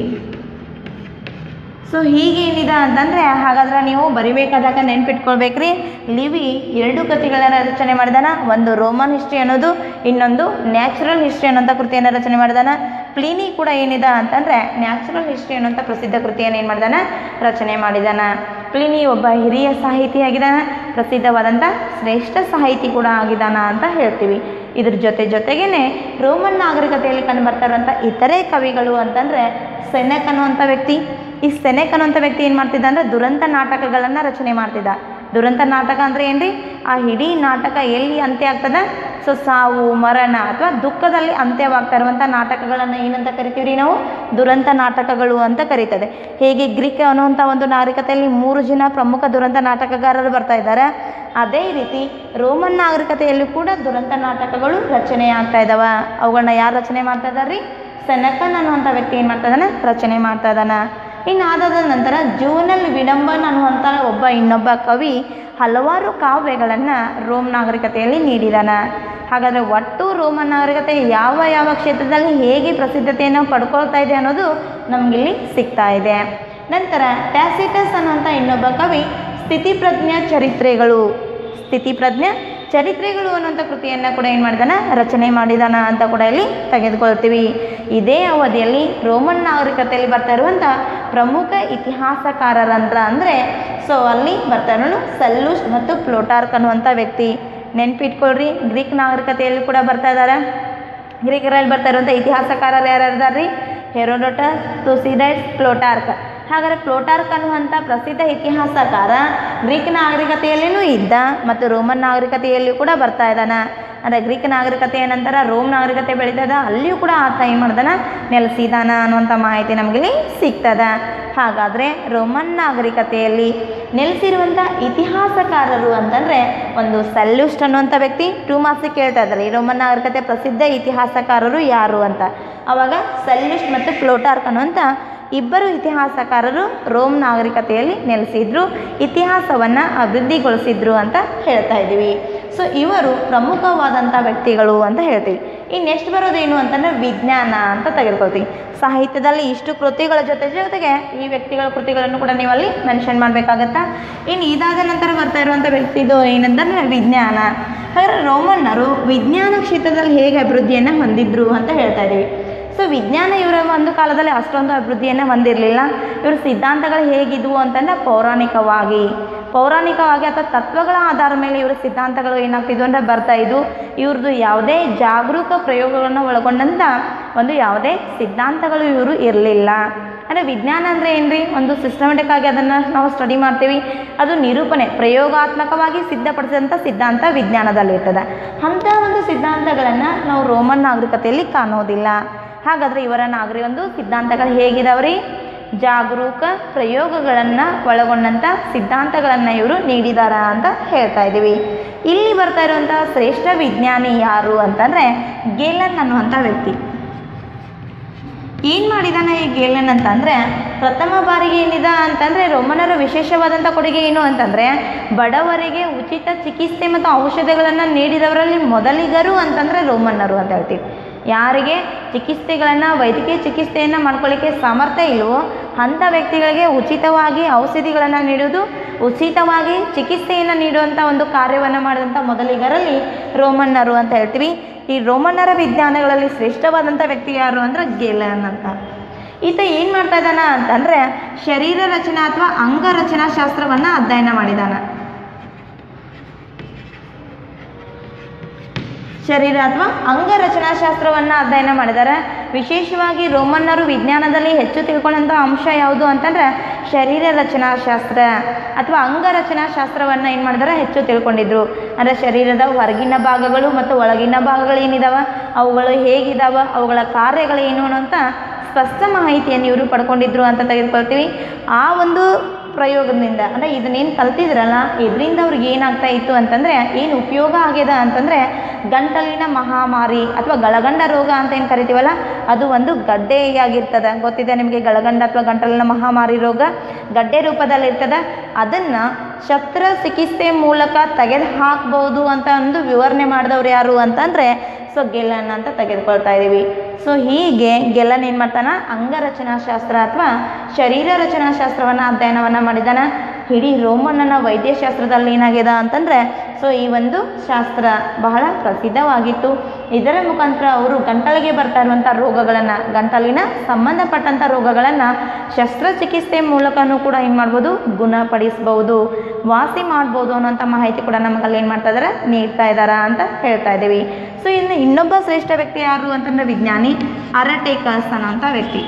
ಸೊ ಹೀಗೇನಿದೆ ಅಂತಂದರೆ ಹಾಗಾದ್ರೆ ನೀವು ಬರಿಬೇಕಾದಾಗ ನೆನ್ಪಿಟ್ಕೊಳ್ಬೇಕ್ರಿ ಲಿವಿ ಎರಡು ಕೃತಿಗಳನ್ನು ರಚನೆ ಮಾಡಿದಾನ ಒಂದು ರೋಮನ್ ಹಿಸ್ಟ್ರಿ ಅನ್ನೋದು ಇನ್ನೊಂದು ನ್ಯಾಚುರಲ್ ಹಿಸ್ಟ್ರಿ ಅನ್ನೋಂಥ ಕೃತಿಯನ್ನು ರಚನೆ ಮಾಡಿದಾನ ಪ್ಲೀನಿ ಕೂಡ ಏನಿದೆ ಅಂತಂದರೆ ನ್ಯಾಚುರಲ್ ಹಿಸ್ಟ್ರಿ ಅನ್ನೋಂಥ ಪ್ರಸಿದ್ಧ ಕೃತಿಯನ್ನು ಏನು ಮಾಡಿದಾನ ರಚನೆ ಮಾಡಿದಾನ ಪ್ಲಿನಿ ಒಬ್ಬ ಹಿರಿಯ ಸಾಹಿತಿಯಾಗಿದ್ದಾನ ಪ್ರಸಿದ್ಧವಾದಂಥ ಶ್ರೇಷ್ಠ ಸಾಹಿತಿ ಕೂಡ ಆಗಿದ್ದಾನ ಅಂತ ಹೇಳ್ತೀವಿ ಇದ್ರ ಜೊತೆ ಜೊತೆಗೇನೆ ರೋಮನ್ ನಾಗರಿಕತೆಯಲ್ಲಿ ಕಂಡು ಬರ್ತಾ ಇರುವಂಥ ಇತರೆ ಕವಿಗಳು ಅಂತಂದರೆ ಸೆನೆಕ್ ಅನ್ನುವಂಥ ವ್ಯಕ್ತಿ ಈ ಸೆನೆಕ್ ಅನ್ನುವಂಥ ವ್ಯಕ್ತಿ ಏನು ಮಾಡ್ತಿದ್ದ ಅಂದರೆ ದುರಂತ ನಾಟಕಗಳನ್ನು ರಚನೆ ಮಾಡ್ತಿದ್ದ ದುರಂತ ನಾಟಕ ಅಂದರೆ ಏನ್ರಿ ಆ ಇಡೀ ನಾಟಕ ಎಲ್ಲಿ ಅಂತ್ಯ ಆಗ್ತದೆ ಸೊ ಸಾವು ಮರಣ ಅಥವಾ ದುಃಖದಲ್ಲಿ ಅಂತ್ಯವಾಗ್ತಾ ಇರುವಂಥ ನಾಟಕಗಳನ್ನು ಏನಂತ ಕರಿತೀವಿ ರೀ ನಾವು ದುರಂತ ನಾಟಕಗಳು ಅಂತ ಕರೀತದೆ ಹೇಗೆ ಗ್ರೀಕ್ ಅನ್ನುವಂಥ ಒಂದು ನಾಗರಿಕತೆಯಲ್ಲಿ ಮೂರು ಜನ ಪ್ರಮುಖ ದುರಂತ ನಾಟಕಗಾರರು ಬರ್ತಾ ಇದ್ದಾರೆ ಅದೇ ರೀತಿ ರೋಮನ್ ನಾಗರಿಕತೆಯಲ್ಲೂ ಕೂಡ ದುರಂತ ನಾಟಕಗಳು ರಚನೆ ಆಗ್ತಾ ಇದ್ದಾವ ಅವುಗಳನ್ನ ಯಾರು ರಚನೆ ಮಾಡ್ತಾ ಇದ್ದಾರೆ ರೀ ಸೆನಕನ್ ಅನ್ನುವಂಥ ವ್ಯಕ್ತಿ ಏನು ಮಾಡ್ತಾ ಇದ್ದಾನೆ ರಚನೆ ಮಾಡ್ತಾ ಇದ್ದಾನ ಇನ್ನು ಅದಾದ ನಂತರ ಜೂನಲ್ ವಿಡಂಬನ್ ಅನ್ನುವಂಥ ಒಬ್ಬ ಇನ್ನೊಬ್ಬ ಕವಿ ಹಲವಾರು ಕಾವ್ಯಗಳನ್ನು ರೋಮ್ ನಾಗರಿಕತೆಯಲ್ಲಿ ನೀಡಿದಾನ ಹಾಗಾದರೆ ಒಟ್ಟು ರೋಮನ್ ನಾಗರಿಕತೆ ಯಾವ ಯಾವ ಕ್ಷೇತ್ರದಲ್ಲಿ ಹೇಗೆ ಪ್ರಸಿದ್ಧತೆಯನ್ನು ಪಡ್ಕೊಳ್ತಾ ಇದೆ ಅನ್ನೋದು ನಮಗಿಲ್ಲಿ ಸಿಗ್ತಾ ಇದೆ ನಂತರ ಟ್ಯಾಸಿಟಸ್ ಅನ್ನುವಂಥ ಇನ್ನೊಬ್ಬ ಕವಿ ಸ್ಥಿತಿಪ್ರಜ್ಞ ಚರಿತ್ರೆಗಳು ಸ್ಥಿತಿಪ್ರಜ್ಞ ಚರಿತ್ರೆಗಳು ಅನ್ನುವಂಥ ಕೃತಿಯನ್ನು ಕೂಡ ಏನು ಮಾಡಿದಾನ ರಚನೆ ಮಾಡಿದಾನ ಅಂತ ಕೂಡ ಇಲ್ಲಿ ತೆಗೆದುಕೊಳ್ತೀವಿ ಇದೇ ಅವಧಿಯಲ್ಲಿ ರೋಮನ್ ನಾಗರಿಕತೆಯಲ್ಲಿ ಬರ್ತಾ ಇರುವಂಥ ಪ್ರಮುಖ ಇತಿಹಾಸಕಾರರಂದ್ರ ಅಂದರೆ ಸೊ ಅಲ್ಲಿ ಬರ್ತಾ ಇರೋನು ಸಲ್ಲುಸ್ ಮತ್ತು ಪ್ಲೋಟಾರ್ಕ್ ಅನ್ನುವಂಥ ವ್ಯಕ್ತಿ ನೆನ್ಪಿಟ್ಕೊಳ್ರಿ ಗ್ರೀಕ್ ನಾಗರಿಕತೆಯಲ್ಲಿ ಕೂಡ ಬರ್ತಾ ಇದ್ದಾರೆ ಗ್ರೀಕರಲ್ಲಿ ಬರ್ತಾ ಇರುವಂಥ ಇತಿಹಾಸಕಾರರು ಯಾರು ಇದ್ದಾರೆ ರೀ ಹೆರೋಡೋಟಸ್ ತುಸಿಡೈಸ್ ಪ್ಲೋಟಾರ್ಕ್ ಹಾಗಾದರೆ ಪ್ಲೋಟಾರ್ಕ್ ಅನ್ನುವಂಥ ಪ್ರಸಿದ್ಧ ಇತಿಹಾಸಕಾರ ಗ್ರೀಕ್ ನಾಗರಿಕತೆಯಲ್ಲಿಯೂ ಇದ್ದ ಮತ್ತು ರೋಮನ್ ನಾಗರಿಕತೆಯಲ್ಲಿಯೂ ಕೂಡ ಬರ್ತಾ ಇದ್ದಾನ ಅಂದರೆ ಗ್ರೀಕ್ ನಾಗರಿಕತೆಯ ನಂತರ ರೋಮ್ ನಾಗರಿಕತೆ ಬೆಳೀತದ ಅಲ್ಲಿಯೂ ಕೂಡ ಆತ ಏನು ಮಾಡ್ದಾನ ನೆಲೆಸಿದಾನ ಅನ್ನುವಂಥ ಮಾಹಿತಿ ನಮಗಿಲ್ಲಿ ಸಿಗ್ತದ ಹಾಗಾದರೆ ರೋಮನ್ ನಾಗರಿಕತೆಯಲ್ಲಿ ನೆಲೆಸಿರುವಂಥ ಇತಿಹಾಸಕಾರರು ಅಂತಂದರೆ ಒಂದು ಸಲ್ಯೂಸ್ಟ್ ಅನ್ನುವಂಥ ವ್ಯಕ್ತಿ ಟೂ ಮಾರ್ಕ್ಸಿಗೆ ಕೇಳ್ತಾ ಇದ್ದಾರೆ ಈ ರೋಮನ್ ನಾಗರಿಕತೆ ಪ್ರಸಿದ್ಧ ಇತಿಹಾಸಕಾರರು ಯಾರು ಅಂತ ಅವಾಗ ಸಲ್ಯೂಸ್ಟ್ ಮತ್ತು ಪ್ಲೋಟಾರ್ಕ್ ಅನ್ನುವಂಥ ಇಬ್ಬರು ಇತಿಹಾಸಕಾರರು ರೋಮ್ ನಾಗರಿಕತೆಯಲ್ಲಿ ನೆಲೆಸಿದ್ರು ಇತಿಹಾಸವನ್ನು ಅಭಿವೃದ್ಧಿಗೊಳಿಸಿದ್ರು ಅಂತ ಹೇಳ್ತಾ ಇದ್ದೀವಿ ಸೊ ಇವರು ಪ್ರಮುಖವಾದಂಥ ವ್ಯಕ್ತಿಗಳು ಅಂತ ಹೇಳ್ತೀವಿ ಇನ್ನು ನೆಕ್ಸ್ಟ್ ಬರೋದೇನು ಅಂತಂದರೆ ವಿಜ್ಞಾನ ಅಂತ ತೆಗೆದುಕೊಳ್ತೀವಿ ಸಾಹಿತ್ಯದಲ್ಲಿ ಇಷ್ಟು ಕೃತಿಗಳ ಜೊತೆ ಜೊತೆಗೆ ಈ ವ್ಯಕ್ತಿಗಳ ಕೃತಿಗಳನ್ನು ಕೂಡ ನೀವು ಅಲ್ಲಿ ಮೆನ್ಷನ್ ಮಾಡಬೇಕಾಗತ್ತಾ ಇನ್ನು ಇದಾದ ನಂತರ ಬರ್ತಾ ಇರುವಂಥ ವ್ಯಕ್ತಿದು ಏನಂತಂದರೆ ವಿಜ್ಞಾನ ಹಾಗಾದ್ರೆ ರೋಮನ್ನರು ವಿಜ್ಞಾನ ಕ್ಷೇತ್ರದಲ್ಲಿ ಹೇಗೆ ಅಭಿವೃದ್ಧಿಯನ್ನು ಹೊಂದಿದ್ರು ಅಂತ ಹೇಳ್ತಾ ಇದ್ದೀವಿ ಸೊ ವಿಜ್ಞಾನ ಇವರ ಒಂದು ಕಾಲದಲ್ಲಿ ಅಷ್ಟೊಂದು ಅಭಿವೃದ್ಧಿಯನ್ನು ಹೊಂದಿರಲಿಲ್ಲ ಇವ್ರ ಸಿದ್ಧಾಂತಗಳು ಹೇಗಿದ್ವು ಅಂತಂದ್ರೆ ಪೌರಾಣಿಕವಾಗಿ ಪೌರಾಣಿಕವಾಗಿ ಅಥವಾ ತತ್ವಗಳ ಆಧಾರದ ಮೇಲೆ ಇವರ ಸಿದ್ಧಾಂತಗಳು ಏನಾಗ್ತಿದ್ವು ಅಂದರೆ ಬರ್ತಾ ಇದ್ವು ಇವ್ರದ್ದು ಯಾವುದೇ ಜಾಗರೂಕ ಪ್ರಯೋಗಗಳನ್ನು ಒಳಗೊಂಡಂಥ ಒಂದು ಯಾವುದೇ ಸಿದ್ಧಾಂತಗಳು ಇವರು ಇರಲಿಲ್ಲ ಅಂದರೆ ವಿಜ್ಞಾನ ಅಂದರೆ ಏನ್ರಿ ಒಂದು ಸಿಸ್ಟಮೆಟಿಕ್ ಆಗಿ ಅದನ್ನು ನಾವು ಸ್ಟಡಿ ಮಾಡ್ತೀವಿ ಅದು ನಿರೂಪಣೆ ಪ್ರಯೋಗಾತ್ಮಕವಾಗಿ ಸಿದ್ಧಪಡಿಸಿದಂಥ ಸಿದ್ಧಾಂತ ವಿಜ್ಞಾನದಲ್ಲಿರ್ತದೆ ಅಂಥ ಒಂದು ಸಿದ್ಧಾಂತಗಳನ್ನು ನಾವು ರೋಮನ್ ನಾಗರಿಕತೆಯಲ್ಲಿ ಕಾಣೋದಿಲ್ಲ ಹಾಗಾದರೆ ಇವರ ನಾಗರಿ ಒಂದು ಸಿದ್ಧಾಂತಗಳು ಹೇಗಿದಾವ್ರಿ ಜಾಗರೂಕ ಪ್ರಯೋಗಗಳನ್ನು ಒಳಗೊಂಡಂಥ ಸಿದ್ಧಾಂತಗಳನ್ನು ಇವರು ನೀಡಿದಾರ ಅಂತ ಹೇಳ್ತಾ ಇದ್ದೀವಿ ಇಲ್ಲಿ ಬರ್ತಾ ಇರುವಂಥ ಶ್ರೇಷ್ಠ ವಿಜ್ಞಾನಿ ಯಾರು ಅಂತಂದರೆ ಗೇಲನ್ ಅನ್ನುವಂಥ ವ್ಯಕ್ತಿ ಏನು ಮಾಡಿದಾನೆ ಈ ಗೇಲನ್ ಅಂತಂದರೆ ಪ್ರಥಮ ಬಾರಿಗೆ ಏನಿದೆ ಅಂತಂದರೆ ರೋಮನರ ವಿಶೇಷವಾದಂಥ ಕೊಡುಗೆ ಏನು ಅಂತಂದರೆ ಬಡವರಿಗೆ ಉಚಿತ ಚಿಕಿತ್ಸೆ ಮತ್ತು ಔಷಧಿಗಳನ್ನು ನೀಡಿದವರಲ್ಲಿ ಮೊದಲಿಗರು ಅಂತಂದರೆ ರೋಮನ್ನರು ಅಂತ ಹೇಳ್ತೀವಿ ಯಾರಿಗೆ ಚಿಕಿತ್ಸೆಗಳನ್ನು ವೈದ್ಯಕೀಯ ಚಿಕಿತ್ಸೆಯನ್ನು ಮಾಡ್ಕೊಳ್ಳಿಕ್ಕೆ ಸಾಮರ್ಥ್ಯ ಇಲ್ವೋ ಅಂಥ ವ್ಯಕ್ತಿಗಳಿಗೆ ಉಚಿತವಾಗಿ ಔಷಧಿಗಳನ್ನು ನೀಡುವುದು ಉಚಿತವಾಗಿ ಚಿಕಿತ್ಸೆಯನ್ನು ನೀಡುವಂಥ ಒಂದು ಕಾರ್ಯವನ್ನು ಮಾಡಿದಂಥ ಮೊದಲಿಗರಲ್ಲಿ ರೋಮನ್ನರು ಅಂತ ಹೇಳ್ತೀವಿ ಈ ರೋಮನ್ನರ ವಿಜ್ಞಾನಗಳಲ್ಲಿ ಶ್ರೇಷ್ಠವಾದಂಥ ವ್ಯಕ್ತಿ ಯಾರು ಅಂದ್ರೆ ಗೆಲನ್ ಅಂತ ಈತ ಏನು ಮಾಡ್ತಾ ಇದ್ದಾನ ಅಂತಂದರೆ ಶರೀರ ರಚನಾ ಅಥವಾ ಅಂಗರಚನಾ ಶಾಸ್ತ್ರವನ್ನು ಅಧ್ಯಯನ ಮಾಡಿದಾನ ಶರೀರ ಅಥವಾ ಅಂಗರಚನಾ ಶಾಸ್ತ್ರವನ್ನು ಅಧ್ಯಯನ ಮಾಡಿದ್ದಾರೆ ವಿಶೇಷವಾಗಿ ರೋಮನ್ನರು ವಿಜ್ಞಾನದಲ್ಲಿ ಹೆಚ್ಚು ತಿಳ್ಕೊಂಡಂಥ ಅಂಶ ಯಾವುದು ಅಂತಂದ್ರೆ ಶರೀರ ರಚನಾ ಶಾಸ್ತ್ರ ಅಥವಾ ಅಂಗರಚನಾ ಶಾಸ್ತ್ರವನ್ನು ಏನು ಮಾಡಿದಾರೆ ಹೆಚ್ಚು ತಿಳ್ಕೊಂಡಿದ್ರು ಅಂದರೆ ಶರೀರದ ಹೊರಗಿನ ಭಾಗಗಳು ಮತ್ತು ಒಳಗಿನ ಭಾಗಗಳು ಏನಿದಾವ ಅವುಗಳು ಹೇಗಿದಾವ ಅವುಗಳ ಕಾರ್ಯಗಳೇನು ಅಂತ ಸ್ಪಷ್ಟ ಮಾಹಿತಿಯನ್ನು ಇವರು ಪಡ್ಕೊಂಡಿದ್ರು ಅಂತ ತೆಗೆದುಕೊಳ್ತೀವಿ ಆ ಒಂದು ಪ್ರಯೋಗದಿಂದ ಅಂದರೆ ಇದನ್ನೇನು ಕಲ್ತಿದ್ರಲ್ಲ ಇದರಿಂದ ಅವ್ರಿಗೆ ಏನಾಗ್ತಾ ಇತ್ತು ಅಂತಂದರೆ ಏನು ಉಪಯೋಗ ಆಗ್ಯದ ಅಂತಂದರೆ ಗಂಟಲಿನ ಮಹಾಮಾರಿ ಅಥವಾ ಗಳಗಂಡ ರೋಗ ಅಂತ ಏನು ಕರಿತೀವಲ್ಲ ಅದು ಒಂದು ಗಡ್ಡೆಯಾಗಿರ್ತದೆ ಗೊತ್ತಿದೆ ನಿಮಗೆ ಗಳಗಂಡ ಅಥವಾ ಗಂಟಲಿನ ಮಹಾಮಾರಿ ರೋಗ ಗಡ್ಡೆ ರೂಪದಲ್ಲಿರ್ತದೆ ಅದನ್ನು ಶಸ್ತ್ರ ಚಿಕಿತ್ಸೆ ಮೂಲಕ ತೆಗೆದು ಹಾಕ್ಬೋದು ಅಂತ ಒಂದು ವಿವರಣೆ ಮಾಡಿದವ್ರು ಯಾರು ಅಂತಂದರೆ ಸೊ ಗೆಲನ್ ಅಂತ ತೆಗೆದುಕೊಳ್ತಾ ಇದ್ದೀವಿ ಸೊ ಹೀಗೆ ಗೆಲನ್ ಏನು ಮಾಡ್ತಾನ ಅಂಗರಚನಾ ಶಾಸ್ತ್ರ ಅಥವಾ ಶರೀರ ರಚನಾ ಶಾಸ್ತ್ರವನ್ನು ಅಧ್ಯಯನವನ್ನು ಮಾಡಿದಾನ ಇಡೀ ರೋಮನ್ನನ ವೈದ್ಯಶಾಸ್ತ್ರದಲ್ಲಿ ಏನಾಗಿದೆ ಅಂತಂದರೆ ಸೊ ಈ ಒಂದು ಶಾಸ್ತ್ರ ಬಹಳ ಪ್ರಸಿದ್ಧವಾಗಿತ್ತು ಇದರ ಮುಖಾಂತರ ಅವರು ಗಂಟಲಿಗೆ ಬರ್ತಾ ಇರುವಂಥ ರೋಗಗಳನ್ನು ಗಂಟಲಿನ ಸಂಬಂಧಪಟ್ಟಂಥ ರೋಗಗಳನ್ನು ಶಸ್ತ್ರಚಿಕಿತ್ಸೆ ಮೂಲಕನೂ ಕೂಡ ಏನು ಮಾಡ್ಬೋದು ಗುಣಪಡಿಸ್ಬೋದು ವಾಸಿ ಮಾಡ್ಬೋದು ಅನ್ನೋಂಥ ಮಾಹಿತಿ ಕೂಡ ನಮಗಲ್ಲಿ ಏನು ಮಾಡ್ತಾ ಇದ್ದಾರೆ ನೀಡ್ತಾ ಇದ್ದಾರಾ ಅಂತ ಹೇಳ್ತಾ ಇದ್ದೀವಿ ಸೊ ಇನ್ನು ಇನ್ನೊಬ್ಬ ಶ್ರೇಷ್ಠ ವ್ಯಕ್ತಿ ಯಾರು ಅಂತಂದ್ರೆ ವಿಜ್ಞಾನಿ ಅರಟೇಕಸ್ ಅನ್ನೋಂಥ ವ್ಯಕ್ತಿ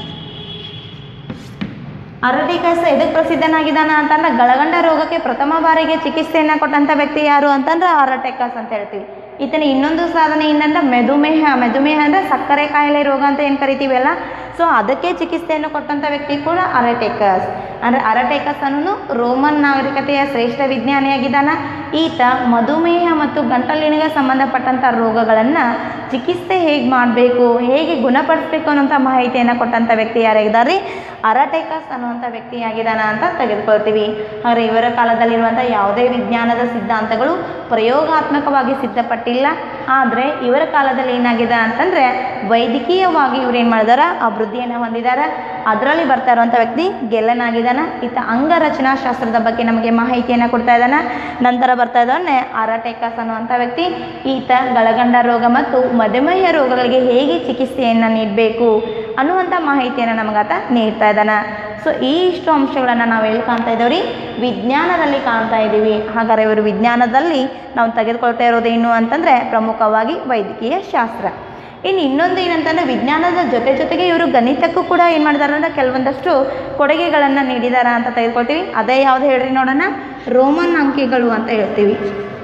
ಅರಟಿಕಸ್ ಎದಕ್ಕೆ ಪ್ರಸಿದ್ಧನಾಗಿದ್ದಾನ ಅಂತಂದ್ರೆ ಗಳಗಂಡ ರೋಗಕ್ಕೆ ಪ್ರಥಮ ಬಾರಿಗೆ ಚಿಕಿತ್ಸೆಯನ್ನು ಕೊಟ್ಟಂಥ ವ್ಯಕ್ತಿ ಯಾರು ಅಂತಂದ್ರೆ ಅರಟೆಕಸ್ ಅಂತ ಹೇಳ್ತೀವಿ ಈತನ ಇನ್ನೊಂದು ಸಾಧನೆ ಏನಂದ್ರೆ ಮೆದುಮೇಹ ಮೆದುಮೇಹ ಅಂದರೆ ಸಕ್ಕರೆ ಕಾಯಿಲೆ ರೋಗ ಅಂತ ಏನು ಕರಿತೀವಲ್ಲ ಸೊ ಅದಕ್ಕೆ ಚಿಕಿತ್ಸೆಯನ್ನು ಕೊಟ್ಟಂಥ ವ್ಯಕ್ತಿ ಕೂಡ ಅರಟೆಕಸ್ ಅಂದರೆ ಅರಟೆಕಸ್ ಅನ್ನೋನು ರೋಮನ್ ನಾಗರಿಕತೆಯ ಶ್ರೇಷ್ಠ ವಿಜ್ಞಾನಿಯಾಗಿದ್ದಾನ ಈತ ಮಧುಮೇಹ ಮತ್ತು ಗಂಟಲಿನಿಗೆ ಸಂಬಂಧಪಟ್ಟಂಥ ರೋಗಗಳನ್ನು ಚಿಕಿತ್ಸೆ ಹೇಗೆ ಮಾಡಬೇಕು ಹೇಗೆ ಗುಣಪಡಿಸ್ಬೇಕು ಅನ್ನೋಂಥ ಮಾಹಿತಿಯನ್ನು ಕೊಟ್ಟಂಥ ವ್ಯಕ್ತಿ ಯಾರಾಗಿದ್ದಾರೆ ಅರಟೆಕಸ್ ಅನ್ನುವಂಥ ವ್ಯಕ್ತಿಯಾಗಿದ್ದಾನ ಅಂತ ತೆಗೆದುಕೊಳ್ತೀವಿ ಆದರೆ ಇವರ ಕಾಲದಲ್ಲಿರುವಂಥ ಯಾವುದೇ ವಿಜ್ಞಾನದ ಸಿದ್ಧಾಂತಗಳು ಪ್ರಯೋಗಾತ್ಮಕವಾಗಿ ಸಿದ್ಧಪಟ್ಟಿಲ್ಲ ಆದರೆ ಇವರ ಕಾಲದಲ್ಲಿ ಏನಾಗಿದೆ ಅಂತಂದರೆ ವೈದ್ಯಕೀಯವಾಗಿ ಇವ್ರು ಏನು ಮಾಡಿದಾರ ಅಭಿವೃದ್ಧಿಯನ್ನು ಹೊಂದಿದ್ದಾರೆ ಅದರಲ್ಲಿ ಬರ್ತಾ ಇರುವಂಥ ವ್ಯಕ್ತಿ ಗೆಲ್ಲನಾಗಿದ್ದಾನ ಈತ ಅಂಗರಚನಾ ಶಾಸ್ತ್ರದ ಬಗ್ಗೆ ನಮಗೆ ಮಾಹಿತಿಯನ್ನು ಕೊಡ್ತಾ ಇದ್ದಾನೆ ನಂತರ ಬರ್ತಾ ಇದ್ದಾನೆ ಅರಟೆಕಸ್ ಅನ್ನುವಂಥ ವ್ಯಕ್ತಿ ಈತ ಗಳಗಂಡ ರೋಗ ಮತ್ತು ಮಧುಮೇಹ ರೋಗಗಳಿಗೆ ಹೇಗೆ ಚಿಕಿತ್ಸೆಯನ್ನು ನೀಡಬೇಕು ಅನ್ನುವಂಥ ಮಾಹಿತಿಯನ್ನು ನಮಗಾತ ನೀಡ್ತಾ ಇದ್ದಾನೆ ಸೊ ಈ ಇಷ್ಟು ಅಂಶಗಳನ್ನು ನಾವು ಎಲ್ಲಿ ಕಾಣ್ತಾ ಇದ್ದೇವೆ ರೀ ವಿಜ್ಞಾನದಲ್ಲಿ ಕಾಣ್ತಾ ಇದ್ದೀವಿ ಹಾಗಾದ್ರೆ ಇವರು ವಿಜ್ಞಾನದಲ್ಲಿ ನಾವು ತೆಗೆದುಕೊಳ್ತಾ ಇರೋದೇನು ಅಂತಂದರೆ ಪ್ರಮುಖವಾಗಿ ವೈದ್ಯಕೀಯ ಶಾಸ್ತ್ರ ಇನ್ನು ಇನ್ನೊಂದು ಏನಂತಂದರೆ ವಿಜ್ಞಾನದ ಜೊತೆ ಜೊತೆಗೆ ಇವರು ಗಣಿತಕ್ಕೂ ಕೂಡ ಏನು ಮಾಡಿದಾರೆ ಅಂದರೆ ಕೆಲವೊಂದಷ್ಟು ಕೊಡುಗೆಗಳನ್ನು ನೀಡಿದಾರ ಅಂತ ತೆಗೆದುಕೊಳ್ತೀವಿ ಅದೇ ಯಾವ್ದು ಹೇಳ್ರಿ ನೋಡೋಣ ರೋಮನ್ ಅಂಕಿಗಳು ಅಂತ ಹೇಳ್ತೀವಿ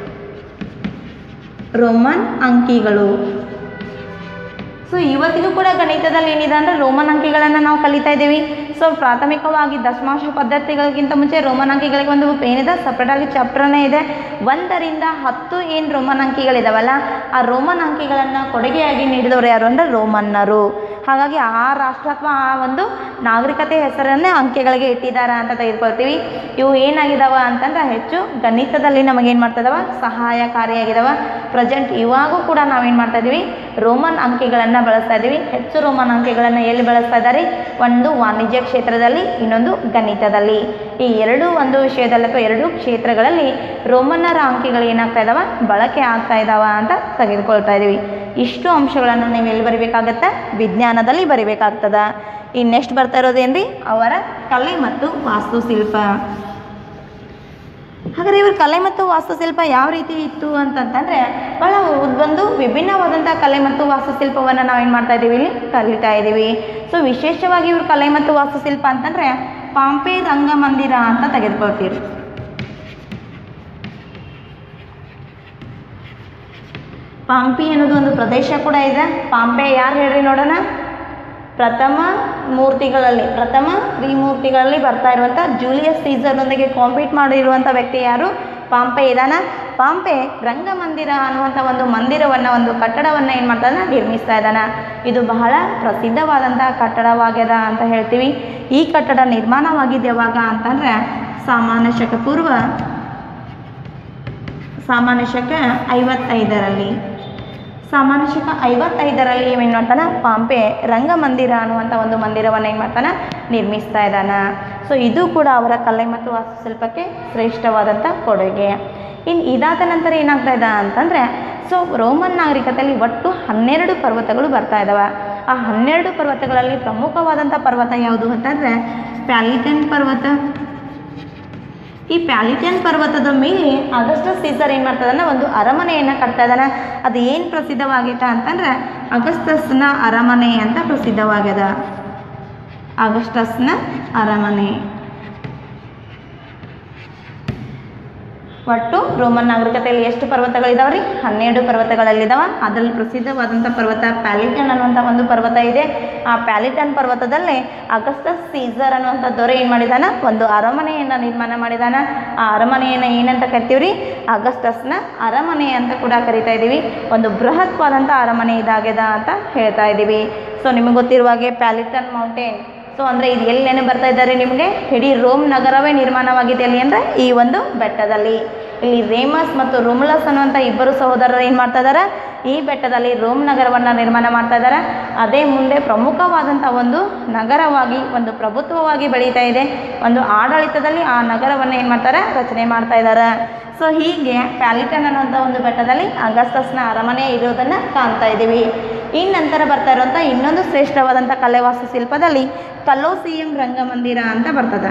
ರೋಮನ್ ಅಂಕಿಗಳು ಸೊ ಇವತ್ತಿಗೂ ಕೂಡ ಗಣಿತದಲ್ಲಿ ಏನಿದೆ ಅಂದರೆ ರೋಮನ್ ಅಂಕಿಗಳನ್ನು ನಾವು ಕಲಿತಾ ಇದ್ದೀವಿ ಸೊ ಪ್ರಾಥಮಿಕವಾಗಿ ದಶಮಾಂಶ ಪದ್ಧತಿಗಳಿಗಿಂತ ಮುಂಚೆ ರೋಮನ್ ಅಂಕಿಗಳಿಗೆ ಒಂದು ಏನಿದೆ ಸಪ್ರೇಟಾಗಿ ಚಾಪ್ಟರ್ನೇ ಇದೆ ಒಂದರಿಂದ ಹತ್ತು ಏನು ರೋಮನ್ ಅಂಕಿಗಳಿದಾವಲ್ಲ ಆ ರೋಮನ್ ಅಂಕಿಗಳನ್ನು ಕೊಡುಗೆಯಾಗಿ ನೀಡಿದವರು ಯಾರು ಅಂದರೆ ರೋಮನ್ನರು ಹಾಗಾಗಿ ಆ ರಾಷ್ಟ್ರ ಅಥವಾ ಆ ಒಂದು ನಾಗರಿಕತೆ ಹೆಸರನ್ನೇ ಅಂಕೆಗಳಿಗೆ ಇಟ್ಟಿದ್ದಾರೆ ಅಂತ ತೆಗೆದುಕೊಳ್ತೀವಿ ಇವು ಏನಾಗಿದಾವ ಅಂತಂದ್ರೆ ಹೆಚ್ಚು ಗಣಿತದಲ್ಲಿ ನಮಗೇನು ಮಾಡ್ತಾ ಇದಾವ ಸಹಾಯಕಾರಿಯಾಗಿದಾವ ಪ್ರೆಸೆಂಟ್ ಇವಾಗೂ ಕೂಡ ನಾವೇನು ಮಾಡ್ತಾ ಇದ್ದೀವಿ ರೋಮನ್ ಅಂಕಿಗಳನ್ನು ಬಳಸ್ತಾ ಇದ್ದೀವಿ ಹೆಚ್ಚು ರೋಮನ್ ಅಂಕಿಗಳನ್ನು ಎಲ್ಲಿ ಬಳಸ್ತಾ ಇದ್ದಾರೆ ಒಂದು ವಾಣಿಜ್ಯ ಕ್ಷೇತ್ರದಲ್ಲಿ ಇನ್ನೊಂದು ಗಣಿತದಲ್ಲಿ ಈ ಎರಡು ಒಂದು ವಿಷಯದಲ್ಲಿ ಅಥವಾ ಎರಡು ಕ್ಷೇತ್ರಗಳಲ್ಲಿ ರೋಮನ್ನರ ಅಂಕಿಗಳು ಏನಾಗ್ತಾ ಇದಾವ ಬಳಕೆ ಆಗ್ತಾ ಇದಾವ ಅಂತ ತೆಗೆದುಕೊಳ್ತಾ ಇದ್ದೀವಿ ಇಷ್ಟು ಅಂಶಗಳನ್ನು ನೀವು ಎಲ್ಲಿ ಬರಿಬೇಕಾಗತ್ತೆ ವಿಜ್ಞಾನದಲ್ಲಿ ಬರಿಬೇಕಾಗ್ತದ ಇನ್ನು ನೆಕ್ಸ್ಟ್ ಬರ್ತಾ ಇರೋದೇನ್ರಿ ಅವರ ಕಲೆ ಮತ್ತು ವಾಸ್ತುಶಿಲ್ಪ ಹಾಗಾದ್ರೆ ಇವ್ರ ಕಲೆ ಮತ್ತು ವಾಸ್ತುಶಿಲ್ಪ ಯಾವ ರೀತಿ ಇತ್ತು ಅಂತಂತಂದರೆ ಭಾಳ ಒಂದು ವಿಭಿನ್ನವಾದಂಥ ಕಲೆ ಮತ್ತು ವಾಸ್ತುಶಿಲ್ಪವನ್ನು ನಾವೇನು ಮಾಡ್ತಾ ಇದ್ದೀವಿ ಇಲ್ಲಿ ಕಲಿತಾ ಇದ್ದೀವಿ ಸೊ ವಿಶೇಷವಾಗಿ ಇವ್ರ ಕಲೆ ಮತ್ತು ವಾಸ್ತುಶಿಲ್ಪ ಅಂತಂದರೆ ಪಾಂಪೆ ರಂಗಮಂದಿರ ಅಂತ ತೆಗೆದುಕೊಳ್ತೀವಿ ಪಾಂಪಿ ಅನ್ನೋದು ಒಂದು ಪ್ರದೇಶ ಕೂಡ ಇದೆ ಪಾಂಪೆ ಯಾರು ಹೇಳ್ರಿ ನೋಡೋಣ ಪ್ರಥಮ ಮೂರ್ತಿಗಳಲ್ಲಿ ಪ್ರಥಮ ತ್ರಿಮೂರ್ತಿಗಳಲ್ಲಿ ಬರ್ತಾ ಇರುವಂಥ ಜೂಲಿಯಸ್ ಸೀಸರ್ನೊಂದಿಗೆ ಕಾಂಪೀಟ್ ಮಾಡಿರುವಂಥ ವ್ಯಕ್ತಿ ಯಾರು ಪಾಂಪೆ ಇದಾನ ಪಾಂಪೆ ರಂಗಮಂದಿರ ಅನ್ನುವಂಥ ಒಂದು ಮಂದಿರವನ್ನು ಒಂದು ಕಟ್ಟಡವನ್ನು ಏನು ಮಾಡ್ತಾನೆ ನಿರ್ಮಿಸ್ತಾ ಇದ್ದಾನೆ ಇದು ಬಹಳ ಪ್ರಸಿದ್ಧವಾದಂಥ ಕಟ್ಟಡವಾಗ್ಯದ ಅಂತ ಹೇಳ್ತೀವಿ ಈ ಕಟ್ಟಡ ನಿರ್ಮಾಣವಾಗಿದ್ದು ಯಾವಾಗ ಅಂತಂದರೆ ಸಾಮಾನ್ಯ ಶಕ ಪೂರ್ವ ಸಾಮಾನ್ಯ ಶಕ ಐವತ್ತೈದರಲ್ಲಿ ಸಾಮಾನ್ಯ ಶಕ ಐವತ್ತೈದರಲ್ಲಿ ಏನು ಮಾಡ್ತಾನೆ ಪಾಂಪೆ ರಂಗಮಂದಿರ ಅನ್ನುವಂಥ ಒಂದು ಮಂದಿರವನ್ನು ಏನು ಮಾಡ್ತಾನೆ ನಿರ್ಮಿಸ್ತಾ ಇದ್ದಾನೆ ಸೊ ಇದು ಕೂಡ ಅವರ ಕಲೆ ಮತ್ತು ವಾಸ್ತುಶಿಲ್ಪಕ್ಕೆ ಶ್ರೇಷ್ಠವಾದಂಥ ಕೊಡುಗೆ ಇನ್ನು ಇದಾದ ನಂತರ ಏನಾಗ್ತಾ ಇದೆ ಅಂತಂದರೆ ಸೊ ರೋಮನ್ ನಾಗರಿಕತೆಯಲ್ಲಿ ಒಟ್ಟು ಹನ್ನೆರಡು ಪರ್ವತಗಳು ಬರ್ತಾ ಇದ್ದಾವೆ ಆ ಹನ್ನೆರಡು ಪರ್ವತಗಳಲ್ಲಿ ಪ್ರಮುಖವಾದಂಥ ಪರ್ವತ ಯಾವುದು ಅಂತಂದರೆ ಪ್ಯಾಲಿಟನ್ ಪರ್ವತ ಈ ಪ್ಯಾಲಿಟನ್ ಪರ್ವತದ ಮೇಲೆ ಅಗಸ್ಟಸ್ ಸೀಸರ್ ಏನು ಮಾಡ್ತದಾನ ಒಂದು ಅರಮನೆಯನ್ನು ಕಟ್ತಾ ಇದ್ದಾನೆ ಅದು ಏನು ಪ್ರಸಿದ್ಧವಾಗೈತ ಅಂತಂದ್ರೆ ಅಗಸ್ಟಸ್ನ ಅರಮನೆ ಅಂತ ಪ್ರಸಿದ್ಧವಾಗ್ಯದ ಅಗಸ್ಟಸ್ನ ಅರಮನೆ ಒಟ್ಟು ರೋಮನ್ ನಾಗರಿಕತೆಯಲ್ಲಿ ಎಷ್ಟು ಪರ್ವತಗಳಿದಾವೆ ರೀ ಹನ್ನೆರಡು ಪರ್ವತಗಳಲ್ಲಿದ್ದಾವೆ ಅದರಲ್ಲಿ ಪ್ರಸಿದ್ಧವಾದಂಥ ಪರ್ವತ ಪ್ಯಾಲಿಟನ್ ಅನ್ನುವಂಥ ಒಂದು ಪರ್ವತ ಇದೆ ಆ ಪ್ಯಾಲಿಟನ್ ಪರ್ವತದಲ್ಲಿ ಅಗಸ್ಟಸ್ ಸೀಸರ್ ಅನ್ನುವಂಥ ದೊರೆ ಏನು ಮಾಡಿದಾನ ಒಂದು ಅರಮನೆಯನ್ನು ನಿರ್ಮಾಣ ಮಾಡಿದಾನ ಆ ಅರಮನೆಯನ್ನು ಏನಂತ ಕರಿತೀವಿ ರೀ ಅಗಸ್ಟಸ್ನ ಅರಮನೆ ಅಂತ ಕೂಡ ಕರಿತಾ ಇದ್ದೀವಿ ಒಂದು ಬೃಹತ್ವಾದಂಥ ಅರಮನೆ ಇದಾಗ್ಯದ ಅಂತ ಹೇಳ್ತಾ ಇದ್ದೀವಿ ಸೊ ನಿಮಗೆ ಗೊತ್ತಿರುವ ಹಾಗೆ ಪ್ಯಾಲಿಟನ್ ಮೌಂಟೇನ್ ಸೊ ಅಂದರೆ ಇದು ಎಲ್ಲಿ ನೆನೆ ಬರ್ತಾ ಇದ್ದಾರೆ ನಿಮಗೆ ಇಡೀ ರೋಮ್ ನಗರವೇ ನಿರ್ಮಾಣವಾಗಿದೆ ಎಲ್ಲಿ ಅಂದರೆ ಈ ಒಂದು ಬೆಟ್ಟದಲ್ಲಿ ಇಲ್ಲಿ ರೇಮಸ್ ಮತ್ತು ರೋಮುಲಸ್ ಅನ್ನುವಂಥ ಇಬ್ಬರು ಸಹೋದರರು ಏನು ಮಾಡ್ತಾ ಇದ್ದಾರೆ ಈ ಬೆಟ್ಟದಲ್ಲಿ ರೋಮ್ ನಗರವನ್ನು ನಿರ್ಮಾಣ ಮಾಡ್ತಾ ಇದ್ದಾರೆ ಅದೇ ಮುಂದೆ ಪ್ರಮುಖವಾದಂಥ ಒಂದು ನಗರವಾಗಿ ಒಂದು ಪ್ರಭುತ್ವವಾಗಿ ಬೆಳೀತಾ ಇದೆ ಒಂದು ಆಡಳಿತದಲ್ಲಿ ಆ ನಗರವನ್ನು ಏನು ಮಾಡ್ತಾರೆ ರಚನೆ ಮಾಡ್ತಾ ಇದ್ದಾರೆ ಸೊ ಹೀಗೆ ಪ್ಯಾಲಿಟನ್ ಅನ್ನುವಂಥ ಒಂದು ಬೆಟ್ಟದಲ್ಲಿ ಅಗಸ್ತಸ್ನ ಅರಮನೆ ಇರೋದನ್ನು ಕಾಣ್ತಾ ಇದ್ದೀವಿ ಈ ನಂತರ ಬರ್ತಾ ಇರುವಂಥ ಇನ್ನೊಂದು ಶ್ರೇಷ್ಠವಾದಂಥ ಕಲೆ ವಾಸ್ತುಶಿಲ್ಪದಲ್ಲಿ ಕಲೋಸಿಯಂ ರಂಗಮಂದಿರ ಅಂತ ಬರ್ತದೆ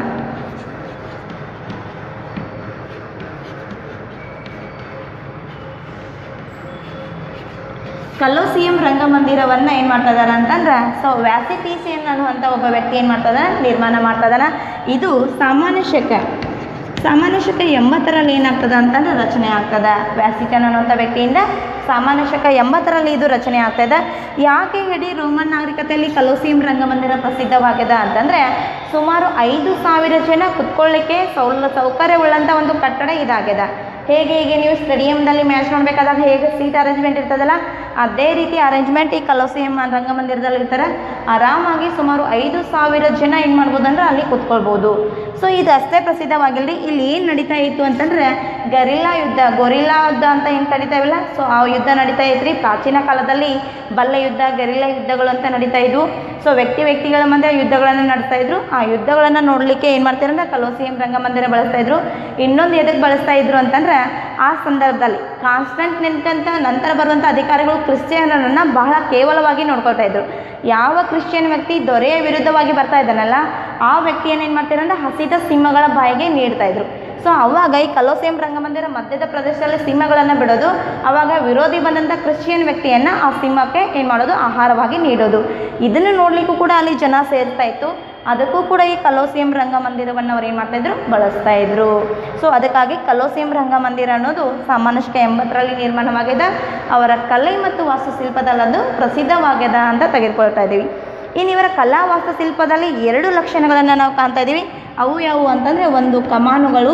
ಕಲೋಸಿಯಂ ರಂಗಮಂದಿರವನ್ನು ಏನು ಮಾಡ್ತಾ ಇದಾರೆ ಅಂತಂದ್ರೆ ಸೊ ವ್ಯಾಸಿಟೀಸಿಯನ್ ಅನ್ನುವಂಥ ಒಬ್ಬ ವ್ಯಕ್ತಿ ಏನು ಮಾಡ್ತಾ ಇದಾನೆ ನಿರ್ಮಾಣ ಮಾಡ್ತಾ ಇದಾನೆ ಇದು ಸಾಮಾನ್ಯ ಶಕ ಸಾಮಾನ್ಯ ಶಕ ಎಂಬತ್ತರಲ್ಲಿ ಏನಾಗ್ತದೆ ಅಂತಂದ್ರೆ ರಚನೆ ಆಗ್ತದೆ ವ್ಯಾಸಿಟನ್ ಅನ್ನುವಂಥ ವ್ಯಕ್ತಿಯಿಂದ ಸಾಮಾನ್ಯ ಶಕ ಎಂಬತ್ತರಲ್ಲಿ ಇದು ರಚನೆ ಆಗ್ತದೆ ಯಾಕೆ ಇಡೀ ರೋಮನ್ ನಾಗರಿಕತೆಯಲ್ಲಿ ಕಲೋಸಿಯಂ ರಂಗಮಂದಿರ ಪ್ರಸಿದ್ಧವಾಗಿದೆ ಅಂತಂದರೆ ಸುಮಾರು ಐದು ಸಾವಿರ ಜನ ಕುತ್ಕೊಳ್ಳಿಕ್ಕೆ ಸೌಲ ಸೌಕರ್ಯವುಳ್ಳಂಥ ಒಂದು ಕಟ್ಟಡ ಇದಾಗಿದೆ ಹೇಗೆ ಈಗ ನೀವು ಸ್ಟೇಡಿಯಂದಲ್ಲಿ ಮ್ಯಾಚ್ ನೋಡಬೇಕಾದಾಗ ಹೇಗೆ ಸೀಟ್ ಅರೇಂಜ್ಮೆಂಟ್ ಇರ್ತದಲ್ಲ ಅದೇ ರೀತಿ ಅರೇಂಜ್ಮೆಂಟ್ ಈ ಕಲೋಸಿಯಂ ರಂಗಮಂದಿರದಲ್ಲಿ ಇರ್ತಾರೆ ಆರಾಮಾಗಿ ಸುಮಾರು ಐದು ಸಾವಿರ ಜನ ಏನು ಮಾಡ್ಬೋದು ಅಂದ್ರೆ ಅಲ್ಲಿ ಕುತ್ಕೊಳ್ಬೋದು ಸೊ ಇದು ಅಷ್ಟೇ ಪ್ರಸಿದ್ಧವಾಗಿಲ್ಲ ಇಲ್ಲಿ ಏನು ನಡೀತಾ ಇತ್ತು ಅಂತಂದ್ರೆ ಗರಿಲ್ಲಾ ಯುದ್ಧ ಗೊರಿಲ್ಲಾ ಯುದ್ಧ ಅಂತ ಏನು ಕರಿತಾವಿಲ್ಲ ಸೊ ಆ ಯುದ್ಧ ನಡೀತಾ ಇತ್ರಿ ಪ್ರಾಚೀನ ಕಾಲದಲ್ಲಿ ಬಲ್ಲ ಯುದ್ಧ ಗೆರಿಲ್ಲಾ ಯುದ್ಧಗಳು ಅಂತ ನಡೀತಾ ಇದ್ವು ಸೊ ವ್ಯಕ್ತಿ ವ್ಯಕ್ತಿಗಳ ಮಧ್ಯೆ ಯುದ್ಧಗಳನ್ನು ನಡೆಸ್ತಾ ಇದ್ರು ಆ ಯುದ್ಧಗಳನ್ನು ನೋಡಲಿಕ್ಕೆ ಏನು ಮಾಡ್ತಾರೆ ಅಂದ್ರೆ ಕಲೋಸಿಯಂ ರಂಗಮಂದಿರ ಬಳಸ್ತಾ ಇದ್ರು ಇನ್ನೊಂದು ಎದಕ್ಕೆ ಬಳಸ್ತಾ ಇದ್ರು ಅಂತಂದ್ರೆ ಆ ಸಂದರ್ಭದಲ್ಲಿ ಕಾನ್ಸ್ಟೆಂಟ್ ನಿಂತಂತ ನಂತರ ಬರುವಂಥ ಅಧಿಕಾರಿಗಳು ಕ್ರಿಶ್ಚಿಯನರನ್ನು ಬಹಳ ಕೇವಲವಾಗಿ ನೋಡ್ಕೊಳ್ತಾ ಇದ್ರು ಯಾವ ಕ್ರಿಶ್ಚಿಯನ್ ವ್ಯಕ್ತಿ ದೊರೆಯ ವಿರುದ್ಧವಾಗಿ ಬರ್ತಾ ಇದ್ದಾನಲ್ಲ ಆ ವ್ಯಕ್ತಿಯನ್ನು ಏನು ಮಾಡ್ತಾರೆ ಅಂದ್ರೆ ಹಸಿದ ಸಿಂಹಗಳ ಬಾಯಿಗೆ ನೀಡ್ತಾ ಇದ್ರು ಸೊ ಅವಾಗ ಈ ಕಲೋಸಿಯಂ ರಂಗಮಂದಿರ ಮಧ್ಯದ ಪ್ರದೇಶದಲ್ಲಿ ಸಿಂಹಗಳನ್ನು ಬಿಡೋದು ಅವಾಗ ವಿರೋಧಿ ಬಂದಂಥ ಕ್ರಿಶ್ಚಿಯನ್ ವ್ಯಕ್ತಿಯನ್ನು ಆ ಸಿಂಹಕ್ಕೆ ಏನು ಮಾಡೋದು ಆಹಾರವಾಗಿ ನೀಡೋದು ಇದನ್ನು ನೋಡಲಿಕ್ಕೂ ಕೂಡ ಅಲ್ಲಿ ಜನ ಸೇರ್ತಾ ಇತ್ತು ಅದಕ್ಕೂ ಕೂಡ ಈ ಕಲೋಸಿಯಂ ರಂಗಮಂದಿರವನ್ನು ಅವ್ರು ಏನು ಮಾಡ್ತಾಯಿದ್ರು ಬಳಸ್ತಾ ಇದ್ರು ಸೊ ಅದಕ್ಕಾಗಿ ಕಲೋಸಿಯಂ ರಂಗಮಂದಿರ ಅನ್ನೋದು ಸಾಮಾನ್ಯಶಕ ಎಂಬತ್ತರಲ್ಲಿ ನಿರ್ಮಾಣವಾಗಿದೆ ಅವರ ಕಲೆ ಮತ್ತು ವಾಸ್ತುಶಿಲ್ಪದಲ್ಲಿ ಅದು ಪ್ರಸಿದ್ಧವಾಗ್ಯದ ಅಂತ ತೆಗೆದುಕೊಳ್ತಾ ಇದ್ದೀವಿ ಇನ್ನು ಇವರ ಕಲಾ ವಾಸ್ತುಶಿಲ್ಪದಲ್ಲಿ ಎರಡು ಲಕ್ಷಣಗಳನ್ನು ನಾವು ಕಾಣ್ತಾ ಇದ್ದೀವಿ ಅವು ಯಾವುವು ಅಂತಂದರೆ ಒಂದು ಕಮಾನುಗಳು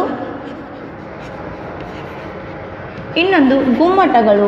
ಇನ್ನೊಂದು ಗುಮ್ಮಟಗಳು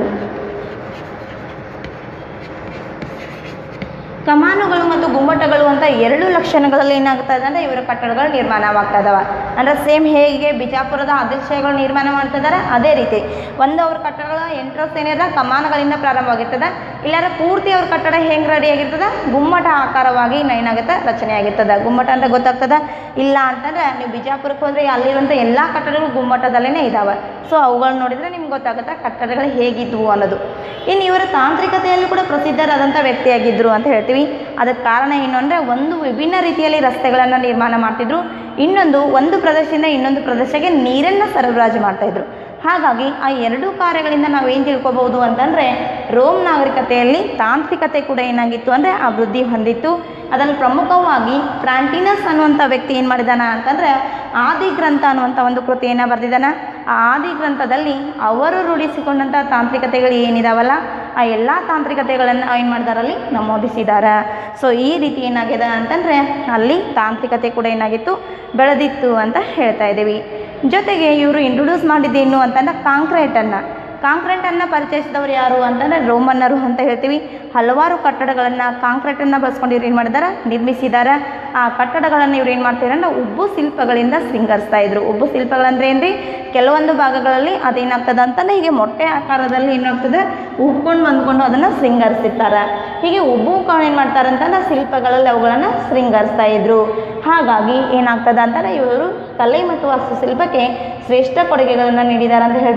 ಕಮಾನುಗಳು ಮತ್ತು ಗುಮ್ಮಟಗಳು ಅಂತ ಎರಡು ಲಕ್ಷಣಗಳಲ್ಲಿ ಏನಾಗ್ತಾ ಇದೆ ಅಂದರೆ ಇವರ ಕಟ್ಟಡಗಳು ನಿರ್ಮಾಣವಾಗ್ತಾ ಇದಾವೆ ಅಂದರೆ ಸೇಮ್ ಹೇಗೆ ಬಿಜಾಪುರದ ಆದಿಶಯಗಳು ನಿರ್ಮಾಣ ಮಾಡ್ತಾ ಇದ್ದಾರೆ ಅದೇ ರೀತಿ ಒಂದು ಅವ್ರ ಕಟ್ಟಡಗಳ ಎಂಟ್ರೆನ್ಸ್ ಏನಿದೆ ಕಮಾನುಗಳಿಂದ ಪ್ರಾರಂಭವಾಗಿರ್ತದೆ ಇಲ್ಲಾಂದ್ರೆ ಪೂರ್ತಿ ಅವ್ರ ಕಟ್ಟಡ ಹೆಂಗೆ ರೆಡಿ ಆಗಿರ್ತದೆ ಗುಮ್ಮಟ ಆಕಾರವಾಗಿ ಏನಾಗುತ್ತೆ ರಚನೆ ಆಗಿರ್ತದೆ ಗುಮ್ಮಟ ಅಂತ ಗೊತ್ತಾಗ್ತದೆ ಇಲ್ಲ ಅಂತಂದ್ರೆ ನೀವು ಬಿಜಾಪುರಕ್ಕೆ ಹೋದರೆ ಅಲ್ಲಿರುವಂಥ ಎಲ್ಲ ಕಟ್ಟಡಗಳು ಗುಮ್ಮಟದಲ್ಲೇ ಇದ್ದಾವೆ ಸೊ ಅವುಗಳನ್ನ ನೋಡಿದರೆ ನಿಮ್ಗೆ ಗೊತ್ತಾಗುತ್ತೆ ಕಟ್ಟಡಗಳು ಹೇಗಿದ್ವು ಅನ್ನೋದು ಇನ್ನು ಇವರ ತಾಂತ್ರಿಕತೆಯಲ್ಲಿ ಕೂಡ ಪ್ರಸಿದ್ಧರಾದಂಥ ವ್ಯಕ್ತಿಯಾಗಿದ್ದರು ಅಂತ ಹೇಳ್ತೀವಿ ಅದಕ್ಕೆ ಕಾರಣ ಏನು ಅಂದರೆ ಒಂದು ವಿಭಿನ್ನ ರೀತಿಯಲ್ಲಿ ರಸ್ತೆಗಳನ್ನು ನಿರ್ಮಾಣ ಮಾಡ್ತಿದ್ರು ಇನ್ನೊಂದು ಒಂದು ಪ್ರದೇಶದಿಂದ ಇನ್ನೊಂದು ಪ್ರದೇಶಕ್ಕೆ ನೀರನ್ನು ಸರಬರಾಜು ಮಾಡ್ತಾಯಿದ್ರು ಹಾಗಾಗಿ ಆ ಎರಡೂ ಕಾರ್ಯಗಳಿಂದ ನಾವೇನು ತಿಳ್ಕೊಬೋದು ಅಂತಂದರೆ ರೋಮ್ ನಾಗರಿಕತೆಯಲ್ಲಿ ತಾಂತ್ರಿಕತೆ ಕೂಡ ಏನಾಗಿತ್ತು ಅಂದರೆ ಅಭಿವೃದ್ಧಿ ಹೊಂದಿತ್ತು ಅದರಲ್ಲಿ ಪ್ರಮುಖವಾಗಿ ಫ್ರಾಂಟಿನಸ್ ಅನ್ನುವಂಥ ವ್ಯಕ್ತಿ ಏನು ಮಾಡಿದಾನ ಅಂತಂದರೆ ಆದಿ ಗ್ರಂಥ ಅನ್ನುವಂಥ ಒಂದು ಕೃತಿಯನ್ನು ಬರೆದಿದ್ದಾನ ಆ ಆದಿ ಗ್ರಂಥದಲ್ಲಿ ಅವರು ರೂಢಿಸಿಕೊಂಡಂಥ ತಾಂತ್ರಿಕತೆಗಳು ಏನಿದಾವಲ್ಲ ಆ ಎಲ್ಲ ತಾಂತ್ರಿಕತೆಗಳನ್ನು ಏನು ಮಾಡಿದಾರಲ್ಲಿ ನಮೂದಿಸಿದ್ದಾರೆ ಸೊ ಈ ರೀತಿ ಏನಾಗಿದೆ ಅಂತಂದರೆ ಅಲ್ಲಿ ತಾಂತ್ರಿಕತೆ ಕೂಡ ಏನಾಗಿತ್ತು ಬೆಳೆದಿತ್ತು ಅಂತ ಹೇಳ್ತಾ ಇದ್ದೀವಿ ಜೊತೆಗೆ ಇವರು ಇಂಟ್ರೊಡ್ಯೂಸ್ ಮಾಡಿದ್ದೇನು ಅಂತಂದ್ರೆ ಕಾಂಕ್ರೀಟನ್ನು ಕಾಂಕ್ರೀಟನ್ನು ಪರಿಚಯಿಸಿದವರು ಯಾರು ಅಂತಂದರೆ ರೋಮನ್ನರು ಅಂತ ಹೇಳ್ತೀವಿ ಹಲವಾರು ಕಟ್ಟಡಗಳನ್ನು ಕಾಂಕ್ರೀಟನ್ನು ಬಳಸ್ಕೊಂಡು ಇವ್ರು ಏನು ಮಾಡಿದ್ದಾರೆ ನಿರ್ಮಿಸಿದ್ದಾರೆ ಆ ಕಟ್ಟಡಗಳನ್ನು ಇವ್ರು ಏನು ಮಾಡ್ತಾರೆ ಅಂದ್ರೆ ಉಬ್ಬು ಶಿಲ್ಪಗಳಿಂದ ಶೃಂಗರಿಸ್ತಾ ಇದ್ರು ಉಬ್ಬು ಶಿಲ್ಪಗಳಂದ್ರೆ ಏನ್ರಿ ಕೆಲವೊಂದು ಭಾಗಗಳಲ್ಲಿ ಅದೇನಾಗ್ತದೆ ಅಂತಂದ್ರೆ ಹೀಗೆ ಮೊಟ್ಟೆ ಆಕಾರದಲ್ಲಿ ಏನಾಗ್ತದೆ ಉಬ್ಕೊಂಡು ಬಂದ್ಕೊಂಡು ಅದನ್ನು ಶೃಂಗರಿಸಿರ್ತಾರೆ ಹೀಗೆ ಉಬ್ಬುಕೊಂಡು ಏನು ಮಾಡ್ತಾರೆ ಅಂತಂದ್ರೆ ಶಿಲ್ಪಗಳಲ್ಲಿ ಅವುಗಳನ್ನು ಶೃಂಗರಿಸ್ತಾ ಇದ್ರು ಹಾಗಾಗಿ ಏನಾಗ್ತದೆ ಅಂತಂದ್ರೆ ಇವರು ಕಲೆ ಮತ್ತು ವಾಸ್ತುಶಿಲ್ಪಕ್ಕೆ ಶ್ರೇಷ್ಠ ಕೊಡುಗೆಗಳನ್ನು ನೀಡಿದ್ದಾರೆ ಅಂತ ಹೇಳ್ತೀವಿ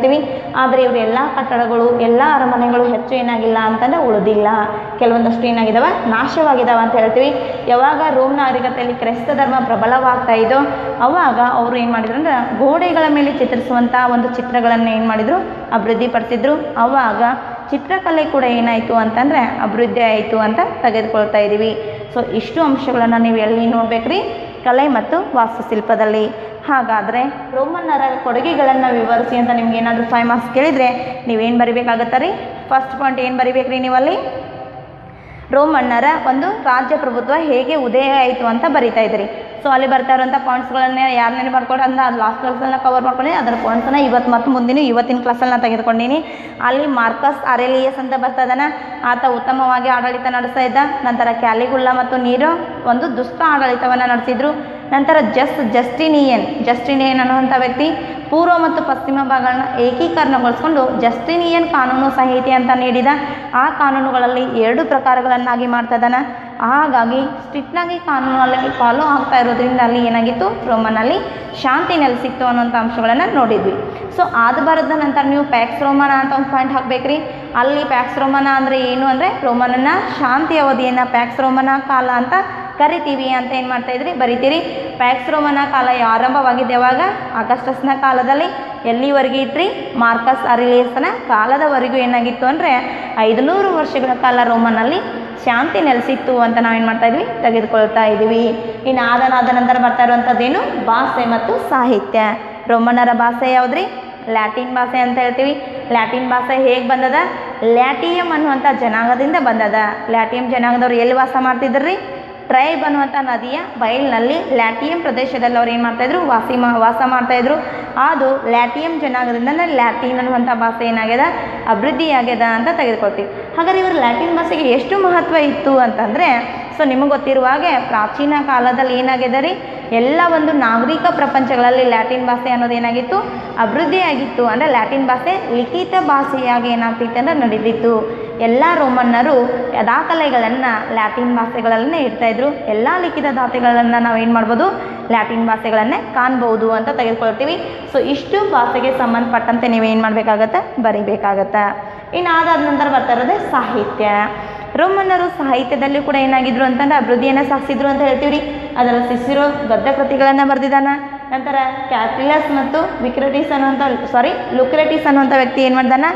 ಆದರೆ ಇವ್ರ ಎಲ್ಲ ಕಟ್ಟಡಗಳು ಎಲ್ಲ ಅರಮನೆಗಳು ಹೆಚ್ಚು ಏನಾಗಿಲ್ಲ ಅಂತಂದ್ರೆ ಉಳಿದಿಲ್ಲ ಕೆಲವೊಂದಷ್ಟು ಏನಾಗಿದಾವೆ ನಾಶವಾಗಿದ್ದಾವೆ ಅಂತ ಹೇಳ್ತೀವಿ ಯಾವಾಗ ರೋಮ್ ನಾಗರಿಕತೆಯಲ್ಲಿ ಕ್ರೈಸ್ತ ಧರ್ಮ ಪ್ರಬಲವಾಗ್ತಾ ಇದೋ ಅವಾಗ ಅವರು ಏನು ಮಾಡಿದ್ರು ಅಂದ್ರೆ ಗೋಡೆಗಳ ಮೇಲೆ ಚಿತ್ರಿಸುವಂಥ ಒಂದು ಚಿತ್ರಗಳನ್ನು ಏನು ಮಾಡಿದರು ಅಭಿವೃದ್ಧಿಪಡಿಸಿದ್ರು ಅವಾಗ ಚಿತ್ರಕಲೆ ಕೂಡ ಏನಾಯಿತು ಅಂತಂದರೆ ಅಭಿವೃದ್ಧಿ ಆಯಿತು ಅಂತ ತೆಗೆದುಕೊಳ್ತಾ ಇದ್ದೀವಿ ಸೊ ಇಷ್ಟು ಅಂಶಗಳನ್ನು ನೀವು ಎಲ್ಲಿ ನೋಡ್ಬೇಕ್ರಿ ಕಲೆ ಮತ್ತು ವಾಸ್ತುಶಿಲ್ಪದಲ್ಲಿ ಹಾಗಾದರೆ ರೋಮನ್ನರ ಕೊಡುಗೆಗಳನ್ನು ವಿವರಿಸಿ ಅಂತ ನಿಮ್ಗೆ ಏನಾದರೂ ಫೈವ್ ಮಾರ್ಕ್ಸ್ ಕೇಳಿದರೆ ನೀವೇನು ಬರಿಬೇಕಾಗತ್ತೆ ರೀ ಫಸ್ಟ್ ಪಾಯಿಂಟ್ ಏನು ಬರಿಬೇಕ್ರಿ ನೀವಲ್ಲಿ ರೋಮನ್ನರ ಒಂದು ರಾಜ್ಯ ಪ್ರಭುತ್ವ ಹೇಗೆ ಉದಯ ಆಯಿತು ಅಂತ ಬರಿತಾ ಇದ್ರಿ ಸೊ ಅಲ್ಲಿ ಬರ್ತಾ ಇರುವಂಥ ಪಾಯಿಂಟ್ಸ್ಗಳನ್ನೇ ಯಾರು ನೆನೆ ಮಾಡ್ಕೊಂಡು ಅಂದ್ರೆ ಅದು ಲಾಸ್ಟ್ ಕ್ಲಾಸಲ್ಲಿ ಕವರ್ ಮಾಡ್ಕೊಂಡು ಅದರ ಪಾಯಿಂಟ್ಸನ್ನ ಇವತ್ತು ಮತ್ತು ಮುಂದಿನ ಇವತ್ತಿನ ಕ್ಲಾಸಲ್ಲಿ ನಾನು ತೆಗೆದುಕೊಂಡೀನಿ ಅಲ್ಲಿ ಮಾರ್ಕಸ್ ಅರೆಲಿಯಸ್ ಅಂತ ಬರ್ತಾ ಇದ್ದಾನೆ ಆತ ಉತ್ತಮವಾಗಿ ಆಡಳಿತ ನಡೆಸ್ತಾ ಇದ್ದ ನಂತರ ಕ್ಯಾಲಿಗುಲ್ಲ ಮತ್ತು ನೀರು ಒಂದು ದುಷ್ಟ ಆಡಳಿತವನ್ನು ನಡೆಸಿದ್ರು ನಂತರ ಜಸ್ಟ್ ಜಸ್ಟಿನಿಯನ್ ಜಸ್ಟಿನಿಯನ್ ಅನ್ನುವಂಥ ವ್ಯಕ್ತಿ ಪೂರ್ವ ಮತ್ತು ಪಶ್ಚಿಮ ಭಾಗಗಳನ್ನ ಏಕೀಕರಣಗೊಳಿಸ್ಕೊಂಡು ಜಸ್ಟಿನಿಯನ್ ಕಾನೂನು ಸಂಹಿತೆ ಅಂತ ನೀಡಿದ ಆ ಕಾನೂನುಗಳಲ್ಲಿ ಎರಡು ಪ್ರಕಾರಗಳನ್ನಾಗಿ ಮಾಡ್ತಾ ಇದ್ದಾನೆ ಹಾಗಾಗಿ ಸ್ಟ್ರಿಕ್ಟಾಗಿ ಕಾನೂನಲ್ಲಿ ಫಾಲೋ ಆಗ್ತಾ ಇರೋದ್ರಿಂದ ಅಲ್ಲಿ ಏನಾಗಿತ್ತು ರೋಮನಲ್ಲಿ ಶಾಂತಿ ನೆಲೆಸಿತ್ತು ಅನ್ನೋಂಥ ಅಂಶಗಳನ್ನು ನೋಡಿದ್ವಿ ಸೊ ಅದು ಬರೆದ ನಂತರ ನೀವು ಪ್ಯಾಕ್ಸ್ ರೋಮನ ಅಂತ ಒಂದು ಪಾಯಿಂಟ್ ಹಾಕ್ಬೇಕ್ರಿ ಅಲ್ಲಿ ಪ್ಯಾಕ್ಸ್ ರೋಮನ ಅಂದರೆ ಏನು ಅಂದರೆ ರೋಮನನ್ನ ಶಾಂತಿ ಅವಧಿಯನ್ನು ಪ್ಯಾಕ್ಸ್ ರೋಮನ ಕಾಲ ಅಂತ ಕರಿತೀವಿ ಅಂತ ಏನು ಮಾಡ್ತಾ ಇದ್ರಿ ಬರಿತೀರಿ ಪ್ಯಾಕ್ಸ್ ರೋಮನ ಕಾಲ ಆರಂಭವಾಗಿದ್ದು ಯಾವಾಗ ಆಗಸ್ಟಸ್ನ ಕಾಲದಲ್ಲಿ ಎಲ್ಲಿವರೆಗೆ ಇತ್ರಿ ಮಾರ್ಕಸ್ ಅರಿಲಿಯಸ್ನ ಕಾಲದವರೆಗೂ ಏನಾಗಿತ್ತು ಅಂದರೆ ಐದುನೂರು ವರ್ಷಗಳ ಕಾಲ ರೋಮನಲ್ಲಿ ಶಾಂತಿ ನೆಲೆಸಿತ್ತು ಅಂತ ನಾವೇನು ಮಾಡ್ತಾ ಇದ್ವಿ ತೆಗೆದುಕೊಳ್ತಾ ಇದ್ದೀವಿ ಇನ್ನು ಆದ ಆದ ನಂತರ ಬರ್ತಾ ಇರುವಂಥದ್ದೇನು ಭಾಷೆ ಮತ್ತು ಸಾಹಿತ್ಯ ರೋಮನ್ನರ ಭಾಷೆ ಯಾವುದ್ರಿ ಲ್ಯಾಟಿನ್ ಭಾಷೆ ಅಂತ ಹೇಳ್ತೀವಿ ಲ್ಯಾಟಿನ್ ಭಾಷೆ ಹೇಗೆ ಬಂದದ ಲ್ಯಾಟಿಯಂ ಅನ್ನುವಂಥ ಜನಾಂಗದಿಂದ ಬಂದದ ಲ್ಯಾಟಿಯಂ ಜನಾಂಗದವ್ರು ಎಲ್ಲಿ ವಾಸ ಮಾಡ್ತಿದ್ರಿ ಟ್ರೈಬ್ ಅನ್ನುವಂಥ ನದಿಯ ಬಯಲಿನಲ್ಲಿ ಲ್ಯಾಟಿಯಂ ಪ್ರದೇಶದಲ್ಲಿ ಅವ್ರು ಏನು ಮಾಡ್ತಾಯಿದ್ರು ವಾಸಿ ಮಾ ವಾಸ ಮಾಡ್ತಾಯಿದ್ರು ಅದು ಲ್ಯಾಟಿಯಂ ಜನಾಂಗದಿಂದ ಲ್ಯಾಟಿನ್ ಅನ್ನುವಂಥ ಭಾಷೆ ಏನಾಗ್ಯದ ಅಭಿವೃದ್ಧಿಯಾಗ್ಯದ ಅಂತ ತೆಗೆದುಕೊಳ್ತೀವಿ ಹಾಗಾದ್ರೆ ಇವರು ಲ್ಯಾಟಿನ್ ಭಾಷೆಗೆ ಎಷ್ಟು ಮಹತ್ವ ಇತ್ತು ಅಂತಂದರೆ ಸೊ ನಿಮಗೆ ಗೊತ್ತಿರುವ ಹಾಗೆ ಪ್ರಾಚೀನ ಕಾಲದಲ್ಲಿ ಏನಾಗಿದೆ ರೀ ಎಲ್ಲ ಒಂದು ನಾಗರಿಕ ಪ್ರಪಂಚಗಳಲ್ಲಿ ಲ್ಯಾಟಿನ್ ಭಾಷೆ ಅನ್ನೋದು ಏನಾಗಿತ್ತು ಅಭಿವೃದ್ಧಿಯಾಗಿತ್ತು ಅಂದರೆ ಲ್ಯಾಟಿನ್ ಭಾಷೆ ಲಿಖಿತ ಭಾಷೆಯಾಗಿ ಏನಾಗ್ತಿತ್ತು ಅಂದರೆ ನಡೆದಿತ್ತು ಎಲ್ಲ ರೋಮನ್ನರು ದಾಖಲೆಗಳನ್ನು ಲ್ಯಾಟಿನ್ ಭಾಷೆಗಳಲ್ಲೇ ಇಡ್ತಾಯಿದ್ರು ಎಲ್ಲ ಲಿಖಿತ ದಾಖಲೆಗಳನ್ನು ನಾವು ಏನು ಮಾಡ್ಬೋದು ಲ್ಯಾಟಿನ್ ಭಾಷೆಗಳನ್ನೇ ಕಾಣ್ಬೋದು ಅಂತ ತೆಗೆದುಕೊಳ್ತೀವಿ ಸೊ ಇಷ್ಟು ಭಾಷೆಗೆ ಸಂಬಂಧಪಟ್ಟಂತೆ ನೀವೇನು ಮಾಡಬೇಕಾಗತ್ತೆ ಬರಿಬೇಕಾಗತ್ತೆ ಇನ್ನು ಅದಾದ ನಂತರ ಬರ್ತಾ ಇರೋದೇ ಸಾಹಿತ್ಯ ರೋಮನ್ನರು ಸಾಹಿತ್ಯದಲ್ಲಿ ಕೂಡ ಏನಾಗಿದ್ರು ಅಂತಂದ್ರೆ ಅಭಿವೃದ್ಧಿಯನ್ನು ಸಾಧಿಸಿದ್ರು ಅಂತ ಹೇಳ್ತೀವಿ ರೀ ಅದರ ಸಿಸಿರೋ ಗದ್ಯ ಕೃತಿಗಳನ್ನು ಬರೆದಿದ್ದಾನ ನಂತರ ಕ್ಯಾಪಿಲಸ್ ಮತ್ತು ವಿಕ್ರಟಿಸ್ ಅನ್ನುವಂಥ ಸಾರಿ ಲುಕ್ರೆಟಿಸ್ ಅನ್ನುವಂಥ ವ್ಯಕ್ತಿ ಏನು ಮಾಡ್ದಾನ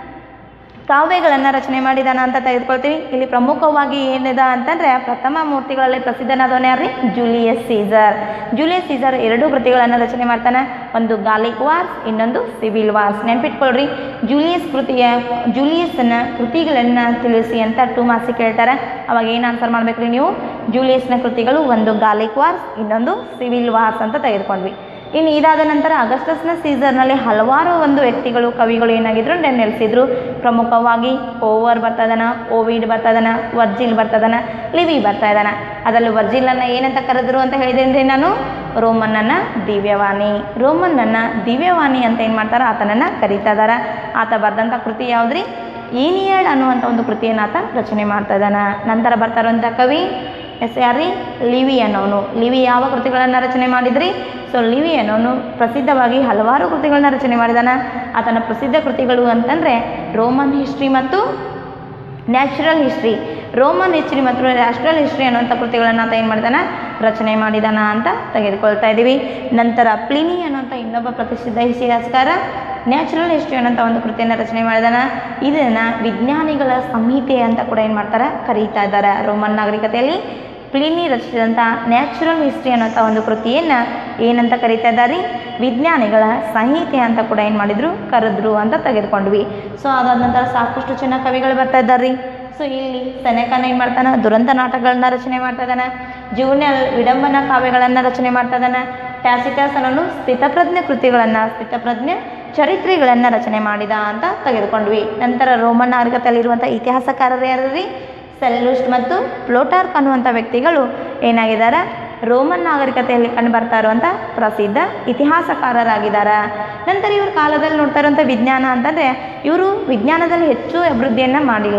ಕಾವ್ಯಗಳನ್ನು ರಚನೆ ಮಾಡಿದಾನ ಅಂತ ತೆಗೆದುಕೊಳ್ತೀವಿ ಇಲ್ಲಿ ಪ್ರಮುಖವಾಗಿ ಏನಿದೆ ಅಂತಂದರೆ ಪ್ರಥಮ ಮೂರ್ತಿಗಳಲ್ಲಿ ಪ್ರಸಿದ್ಧನಾದವನೇ ಯಾರ್ರಿ ಜೂಲಿಯಸ್ ಸೀಸರ್ ಜೂಲಿಯಸ್ ಸೀಸರ್ ಎರಡು ಕೃತಿಗಳನ್ನು ರಚನೆ ಮಾಡ್ತಾನೆ ಒಂದು ಗಾಲಿಕ್ ವಾರ್ಸ್ ಇನ್ನೊಂದು ಸಿವಿಲ್ ವಾರ್ಸ್ ನೆನ್ಪಿಟ್ಕೊಳ್ರಿ ಜೂಲಿಯಸ್ ಕೃತಿಯ ಜೂಲಿಯಸ್ನ ಕೃತಿಗಳನ್ನು ತಿಳಿಸಿ ಅಂತ ಟೂ ಮಾಸಿ ಕೇಳ್ತಾರೆ ಅವಾಗ ಏನು ಆನ್ಸರ್ ಮಾಡ್ಬೇಕ್ರಿ ನೀವು ಜೂಲಿಯಸ್ನ ಕೃತಿಗಳು ಒಂದು ಗಾಲಿಕ್ ವಾರ್ಸ್ ಇನ್ನೊಂದು ಸಿವಿಲ್ ವಾರ್ಸ್ ಅಂತ ತೆಗೆದುಕೊಂಡ್ವಿ ಇನ್ನು ಇದಾದ ನಂತರ ಅಗಸ್ಟಸ್ನ ಸೀಸರ್ನಲ್ಲಿ ಹಲವಾರು ಒಂದು ವ್ಯಕ್ತಿಗಳು ಕವಿಗಳು ಏನಾಗಿದ್ರು ನೆ- ನೆಲೆಸಿದ್ರು ಪ್ರಮುಖವಾಗಿ ಓವರ್ ಬರ್ತಾ ಇದ್ದಾನ ಓವಿಡ್ ಬರ್ತಾ ಇದ್ದಾನ ವರ್ಜಿಲ್ ಬರ್ತಾ ಇದ್ದಾನ ಲಿವಿ ಬರ್ತಾ ಇದ್ದಾನ ಅದರಲ್ಲಿ ವರ್ಜಿಲನ್ನು ಏನಂತ ಕರೆದ್ರು ಅಂತ ಹೇಳಿದೇನ್ರಿ ನಾನು ರೋಮನ್ನನ ದಿವ್ಯವಾಣಿ ರೋಮನ್ನನ ದಿವ್ಯವಾಣಿ ಅಂತ ಏನು ಮಾಡ್ತಾರೆ ಆತನನ್ನು ಕರೀತಾ ಇದಾರೆ ಆತ ಬರೆದಂಥ ಕೃತಿ ಯಾವುದ್ರಿ ಈನಿಯಡ್ ಅನ್ನುವಂಥ ಒಂದು ಕೃತಿಯನ್ನು ಆತ ರಚನೆ ಮಾಡ್ತಾ ಇದ್ದಾನ ನಂತರ ಬರ್ತಾ ಇರುವಂಥ ಕವಿ ಎಸ್ ಯಾರ್ರಿ ಲಿವಿ ಅನ್ನೋನು ಲಿವಿ ಯಾವ ಕೃತಿಗಳನ್ನು ರಚನೆ ಮಾಡಿದ್ರಿ ಸೊ ಲಿವಿ ಅನ್ನೋನು ಪ್ರಸಿದ್ಧವಾಗಿ ಹಲವಾರು ಕೃತಿಗಳನ್ನ ರಚನೆ ಮಾಡಿದಾನ ಆತನ ಪ್ರಸಿದ್ಧ ಕೃತಿಗಳು ಅಂತಂದರೆ ರೋಮನ್ ಹಿಸ್ಟ್ರಿ ಮತ್ತು ನ್ಯಾಚುರಲ್ ಹಿಸ್ಟ್ರಿ ರೋಮನ್ ಹಿಸ್ಟ್ರಿ ಮತ್ತು ನ್ಯಾಚುರಲ್ ಹಿಸ್ಟ್ರಿ ಅನ್ನುವಂಥ ಕೃತಿಗಳನ್ನು ಆತ ಏನು ಮಾಡಿದಾನ ರಚನೆ ಮಾಡಿದಾನ ಅಂತ ತೆಗೆದುಕೊಳ್ತಾ ಇದ್ದೀವಿ ನಂತರ ಪ್ಲಿನಿ ಅನ್ನುವಂಥ ಇನ್ನೊಬ್ಬ ಪ್ರತಿಷ್ಠಿತ ಇತಿಹಾಸಕಾರ ನ್ಯಾಚುರಲ್ ಹಿಸ್ಟ್ರಿ ಅನ್ನೋಂಥ ಒಂದು ಕೃತಿಯನ್ನು ರಚನೆ ಮಾಡಿದಾನ ಇದನ್ನು ವಿಜ್ಞಾನಿಗಳ ಸಂಹಿತೆ ಅಂತ ಕೂಡ ಏನು ಮಾಡ್ತಾರೆ ಕರೀತಾ ಇದ್ದಾರೆ ರೋಮನ್ ನಾಗರಿಕತೆಯಲ್ಲಿ ಪ್ಲಿನಿ ರಚಿಸಿದಂಥ ನ್ಯಾಚುರಲ್ ಹಿಸ್ಟ್ರಿ ಅನ್ನೋಂಥ ಒಂದು ಕೃತಿಯನ್ನು ಏನಂತ ಕರೀತಾ ಇದ್ದಾರೆ ವಿಜ್ಞಾನಿಗಳ ಸಂಹಿತೆ ಅಂತ ಕೂಡ ಏನು ಮಾಡಿದ್ರು ಕರೆದ್ರು ಅಂತ ತೆಗೆದುಕೊಂಡ್ವಿ ಸೊ ಅದಾದ ನಂತರ ಸಾಕಷ್ಟು ಚೆನ್ನಾಗಿ ಕವಿಗಳು ಬರ್ತಾ ಇದ್ದಾರೆ ಸೊ ಇಲ್ಲಿ ಸೆನೆಕನ ಏನು ಮಾಡ್ತಾನೆ ದುರಂತ ನಾಟಕಗಳನ್ನ ರಚನೆ ಮಾಡ್ತಾ ಇದ್ದಾನೆ ಜೀವನ ವಿಡಂಬನ ಕಾವ್ಯಗಳನ್ನು ರಚನೆ ಮಾಡ್ತಾ ಇದ್ದಾನೆ ಟ್ಯಾಸಿಟಸ್ ಅನ್ನೋನು ಸ್ಥಿತಪ್ರಜ್ಞೆ ಕೃತಿಗಳನ್ನು ಸ್ಥಿತಪ್ರಜ್ಞೆ ಚರಿತ್ರೆಗಳನ್ನು ರಚನೆ ಮಾಡಿದ ಅಂತ ತೆಗೆದುಕೊಂಡ್ವಿ ನಂತರ ರೋಮನ್ ನಾಗರಿಕತೆಯಲ್ಲಿರುವಂಥ ಇತಿಹಾಸಕಾರರು ಯಾರು ರೀ ಸೆಲ್ಯೂಸ್ಟ್ ಮತ್ತು ಪ್ಲೋಟಾರ್ಕ್ ಅನ್ನುವಂಥ ವ್ಯಕ್ತಿಗಳು ಏನಾಗಿದ್ದಾರೆ ರೋಮನ್ ನಾಗರಿಕತೆಯಲ್ಲಿ ಕಂಡು ಬರ್ತಾ ಇರುವಂಥ ಪ್ರಸಿದ್ಧ ಇತಿಹಾಸಕಾರರಾಗಿದ್ದಾರೆ ನಂತರ ಇವ್ರ ಕಾಲದಲ್ಲಿ ನೋಡ್ತಾ ಇರುವಂಥ ವಿಜ್ಞಾನ ಅಂತಂದರೆ ಇವರು ವಿಜ್ಞಾನದಲ್ಲಿ ಹೆಚ್ಚು ಅಭಿವೃದ್ಧಿಯನ್ನು ಮಾಡಿಲ್ಲ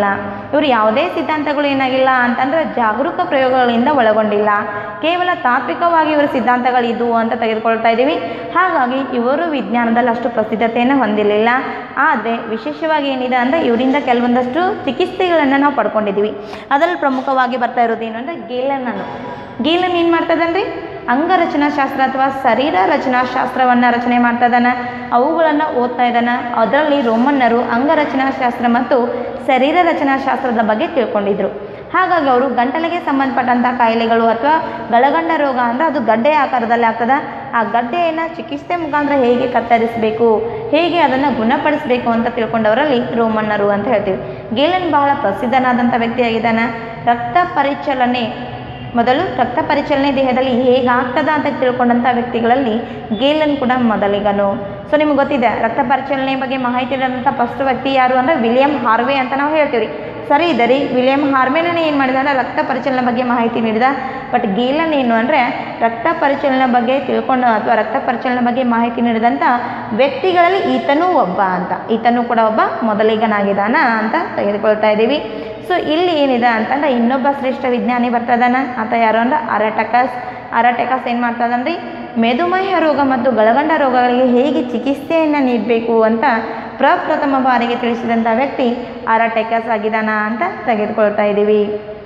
ಇವರು ಯಾವುದೇ ಸಿದ್ಧಾಂತಗಳು ಏನಾಗಿಲ್ಲ ಅಂತಂದರೆ ಜಾಗರೂಕ ಪ್ರಯೋಗಗಳಿಂದ ಒಳಗೊಂಡಿಲ್ಲ ಕೇವಲ ತಾತ್ವಿಕವಾಗಿ ಇವರ ಸಿದ್ಧಾಂತಗಳಿದ್ವು ಅಂತ ತೆಗೆದುಕೊಳ್ತಾ ಇದ್ದೀವಿ ಹಾಗಾಗಿ ಇವರು ವಿಜ್ಞಾನದಲ್ಲಿ ಅಷ್ಟು ಪ್ರಸಿದ್ಧತೆಯನ್ನು ಹೊಂದಿರಲಿಲ್ಲ ಆದರೆ ವಿಶೇಷವಾಗಿ ಏನಿದೆ ಅಂದರೆ ಇವರಿಂದ ಕೆಲವೊಂದಷ್ಟು ಚಿಕಿತ್ಸೆಗಳನ್ನು ನಾವು ಪಡ್ಕೊಂಡಿದ್ದೀವಿ ಅದರಲ್ಲಿ ಪ್ರಮುಖವಾಗಿ ಬರ್ತಾ ಇರೋದು ಏನು ಅಂದರೆ ಗೇಲನನ್ನು ಗೇಲನ್ ಏನು ಮಾಡ್ತದನ್ರಿ ಅಂಗರಚನಾಶಾಸ್ತ್ರ ಅಥವಾ ಶರೀರ ರಚನಾಶಾಸ್ತ್ರವನ್ನು ರಚನೆ ಮಾಡ್ತಾ ಇದ್ದಾನೆ ಅವುಗಳನ್ನು ಓದ್ತಾ ಇದ್ದಾನೆ ಅದರಲ್ಲಿ ರೋಮನ್ನರು ಅಂಗರಚನಾಶಾಸ್ತ್ರ ಮತ್ತು ಶರೀರ ರಚನಾಶಾಸ್ತ್ರದ ಬಗ್ಗೆ ತಿಳ್ಕೊಂಡಿದ್ರು ಹಾಗಾಗಿ ಅವರು ಗಂಟಲಿಗೆ ಸಂಬಂಧಪಟ್ಟಂಥ ಕಾಯಿಲೆಗಳು ಅಥವಾ ಗಳಗಂಡ ರೋಗ ಅಂದರೆ ಅದು ಗಡ್ಡೆ ಆಕಾರದಲ್ಲಿ ಆಗ್ತದೆ ಆ ಗಡ್ಡೆಯನ್ನು ಚಿಕಿತ್ಸೆ ಮುಖಾಂತರ ಹೇಗೆ ಕತ್ತರಿಸಬೇಕು ಹೇಗೆ ಅದನ್ನು ಗುಣಪಡಿಸಬೇಕು ಅಂತ ತಿಳ್ಕೊಂಡವರಲ್ಲಿ ರೋಮನ್ನರು ಅಂತ ಹೇಳ್ತೀವಿ ಗೇಲನ್ ಬಹಳ ಪ್ರಸಿದ್ಧನಾದಂಥ ವ್ಯಕ್ತಿಯಾಗಿದ್ದಾನೆ ರಕ್ತ ಪರಿಚಲನೆ ಮೊದಲು ರಕ್ತ ಪರಿಚಲನೆ ದೇಹದಲ್ಲಿ ಹೇಗೆ ಆಗ್ತದ ಅಂತ ತಿಳ್ಕೊಂಡಂಥ ವ್ಯಕ್ತಿಗಳಲ್ಲಿ ಗೇಲನ್ ಕೂಡ ಮೊದಲಿಗನು ಸೊ ನಿಮ್ಗೆ ಗೊತ್ತಿದೆ ರಕ್ತ ಪರಿಚಲನೆ ಬಗ್ಗೆ ಮಾಹಿತಿ ಇರೋಂಥ ಫಸ್ಟ್ ವ್ಯಕ್ತಿ ಯಾರು ಅಂದರೆ ವಿಲಿಯಂ ಹಾರ್ವೆ ಅಂತ ನಾವು ಹೇಳ್ತೀವಿ ಸರಿ ಇದೆ ರೀ ವಿಲಿಯಂ ಹಾರ್ವೆನೇ ಏನು ಮಾಡಿದ ಅಂದರೆ ರಕ್ತ ಪರಿಚಲನೆ ಬಗ್ಗೆ ಮಾಹಿತಿ ನೀಡಿದ ಬಟ್ ಗೇಲನ್ ಏನು ಅಂದರೆ ರಕ್ತ ಪರಿಚಲನೆ ಬಗ್ಗೆ ತಿಳ್ಕೊಂಡು ಅಥವಾ ರಕ್ತ ಪರಿಚಲನೆ ಬಗ್ಗೆ ಮಾಹಿತಿ ನೀಡಿದಂಥ ವ್ಯಕ್ತಿಗಳಲ್ಲಿ ಈತನೂ ಒಬ್ಬ ಅಂತ ಈತನೂ ಕೂಡ ಒಬ್ಬ ಮೊದಲಿಗನಾಗಿದ್ದಾನ ಅಂತ ತೆಗೆದುಕೊಳ್ತಾ ಇದ್ದೀವಿ ಸೊ ಇಲ್ಲಿ ಏನಿದೆ ಅಂತಂದ್ರೆ ಇನ್ನೊಬ್ಬ ಶ್ರೇಷ್ಠ ವಿಜ್ಞಾನಿ ಬರ್ತದಾನ ಆತ ಯಾರು ಅಂದ್ರೆ ಅರಟಕಸ್ ಅರಟಕಸ್ ಏನು ಮಾಡ್ತದಂದ್ರೆ ಮೆದುಮೇಹ ರೋಗ ಮತ್ತು ಗಳಗಂಡ ರೋಗಗಳಿಗೆ ಹೇಗೆ ಚಿಕಿತ್ಸೆಯನ್ನು ನೀಡಬೇಕು ಅಂತ ಪ್ರಪ್ರಥಮ ಬಾರಿಗೆ ತಿಳಿಸಿದಂಥ ವ್ಯಕ್ತಿ ಅರಟೆಕಸ್ ಆಗಿದ್ದಾನ ಅಂತ ತೆಗೆದುಕೊಳ್ತಾ ಇದ್ದೀವಿ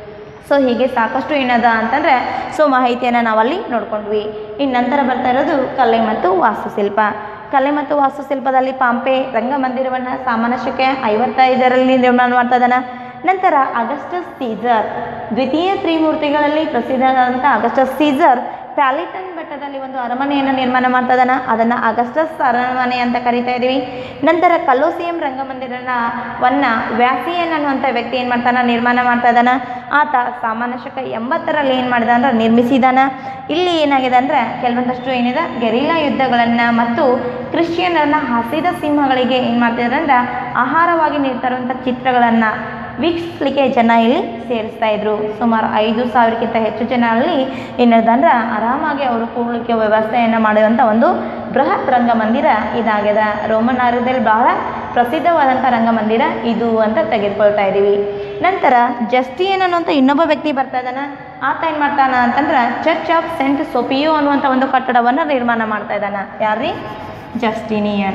ಸೊ ಹೀಗೆ ಸಾಕಷ್ಟು ಏನದ ಅಂತಂದರೆ ಸೊ ಮಾಹಿತಿಯನ್ನು ನಾವಲ್ಲಿ ನೋಡ್ಕೊಂಡ್ವಿ ಇನ್ನು ನಂತರ ಬರ್ತಾ ಇರೋದು ಕಲೆ ಮತ್ತು ವಾಸ್ತುಶಿಲ್ಪ ಕಲೆ ಮತ್ತು ವಾಸ್ತುಶಿಲ್ಪದಲ್ಲಿ ಪಾಂಪೆ ರಂಗಮಂದಿರವನ್ನು ಸಾಮಾನ್ಯ ಶಕೆ ಐವತ್ತೈದರಲ್ಲಿ ನಿರ್ಮಾಣ ಮಾಡ್ತಾ ಇದ್ದಾನೆ ನಂತರ ಅಗಸ್ಟಸ್ ಸೀಸರ್ ದ್ವಿತೀಯ ತ್ರಿಮೂರ್ತಿಗಳಲ್ಲಿ ಪ್ರಸಿದ್ಧರಾದಂಥ ಅಗಸ್ಟಸ್ ಸೀಸರ್ ಪ್ಯಾಲಿಟನ್ ಬೆಟ್ಟದಲ್ಲಿ ಒಂದು ಅರಮನೆಯನ್ನು ನಿರ್ಮಾಣ ಮಾಡ್ತಾ ಇದ್ದಾನೆ ಅದನ್ನು ಅಗಸ್ಟಸ್ ಅರಮನೆ ಅಂತ ಕರಿತಾ ಇದ್ದೀವಿ ನಂತರ ಕಲೋಸಿಯಂ ರಂಗಮಂದಿರನ ವನ್ನ ವ್ಯಾಸಿಯನ್ ಅನ್ನುವಂಥ ವ್ಯಕ್ತಿ ಏನು ಮಾಡ್ತಾನೆ ನಿರ್ಮಾಣ ಮಾಡ್ತಾ ಇದ್ದಾನೆ ಆತ ಸಾಮಾನ್ಯ ಶಕ ಎಂಬತ್ತರಲ್ಲಿ ಏನು ಮಾಡಿದ ಅಂದ್ರೆ ನಿರ್ಮಿಸಿದಾನ ಇಲ್ಲಿ ಏನಾಗಿದೆ ಅಂದರೆ ಕೆಲವೊಂದಷ್ಟು ಏನಿದೆ ಗೆರಿಲ್ಲಾ ಯುದ್ಧಗಳನ್ನು ಮತ್ತು ಕ್ರಿಶ್ಚಿಯನ್ನರನ್ನ ಹಸಿದ ಸಿಂಹಗಳಿಗೆ ಏನು ಮಾಡ್ತಿದ್ದಾರೆ ಅಂದ್ರೆ ಆಹಾರವಾಗಿ ನೀಡ್ತಾ ಇರುವಂಥ ಚಿತ್ರಗಳನ್ನು ವೀಕ್ಷಿಸಲಿಕ್ಕೆ ಜನ ಇಲ್ಲಿ ಸೇರಿಸ್ತಾ ಇದ್ರು ಸುಮಾರು ಐದು ಸಾವಿರಕ್ಕಿಂತ ಹೆಚ್ಚು ಜನ ಅಲ್ಲಿ ಏನದಂದ್ರೆ ಆರಾಮಾಗಿ ಅವರು ಕೂಡಲಿಕ್ಕೆ ವ್ಯವಸ್ಥೆಯನ್ನು ಮಾಡುವಂಥ ಒಂದು ಬೃಹತ್ ರಂಗಮಂದಿರ ಇದಾಗಿದೆ ರೋಮನ್ ನಾಗರದಲ್ಲಿ ಬಹಳ ಪ್ರಸಿದ್ಧವಾದಂಥ ರಂಗಮಂದಿರ ಇದು ಅಂತ ತೆಗೆದುಕೊಳ್ತಾ ಇದ್ದೀವಿ ನಂತರ ಜಸ್ಟಿಯನ್ ಅನ್ನುವಂಥ ಇನ್ನೊಬ್ಬ ವ್ಯಕ್ತಿ ಬರ್ತಾ ಇದ್ದಾನೆ ಆತ ಏನು ಮಾಡ್ತಾನ ಅಂತಂದ್ರೆ ಚರ್ಚ್ ಆಫ್ ಸೆಂಟ್ ಸೊಪಿಯೋ ಅನ್ನುವಂಥ ಒಂದು ಕಟ್ಟಡವನ್ನು ನಿರ್ಮಾಣ ಮಾಡ್ತಾ ಇದ್ದಾನೆ ಯಾರ್ರೀ Justinian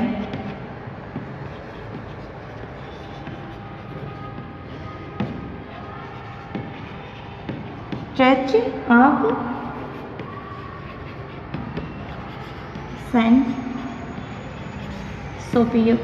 church of saint Sophia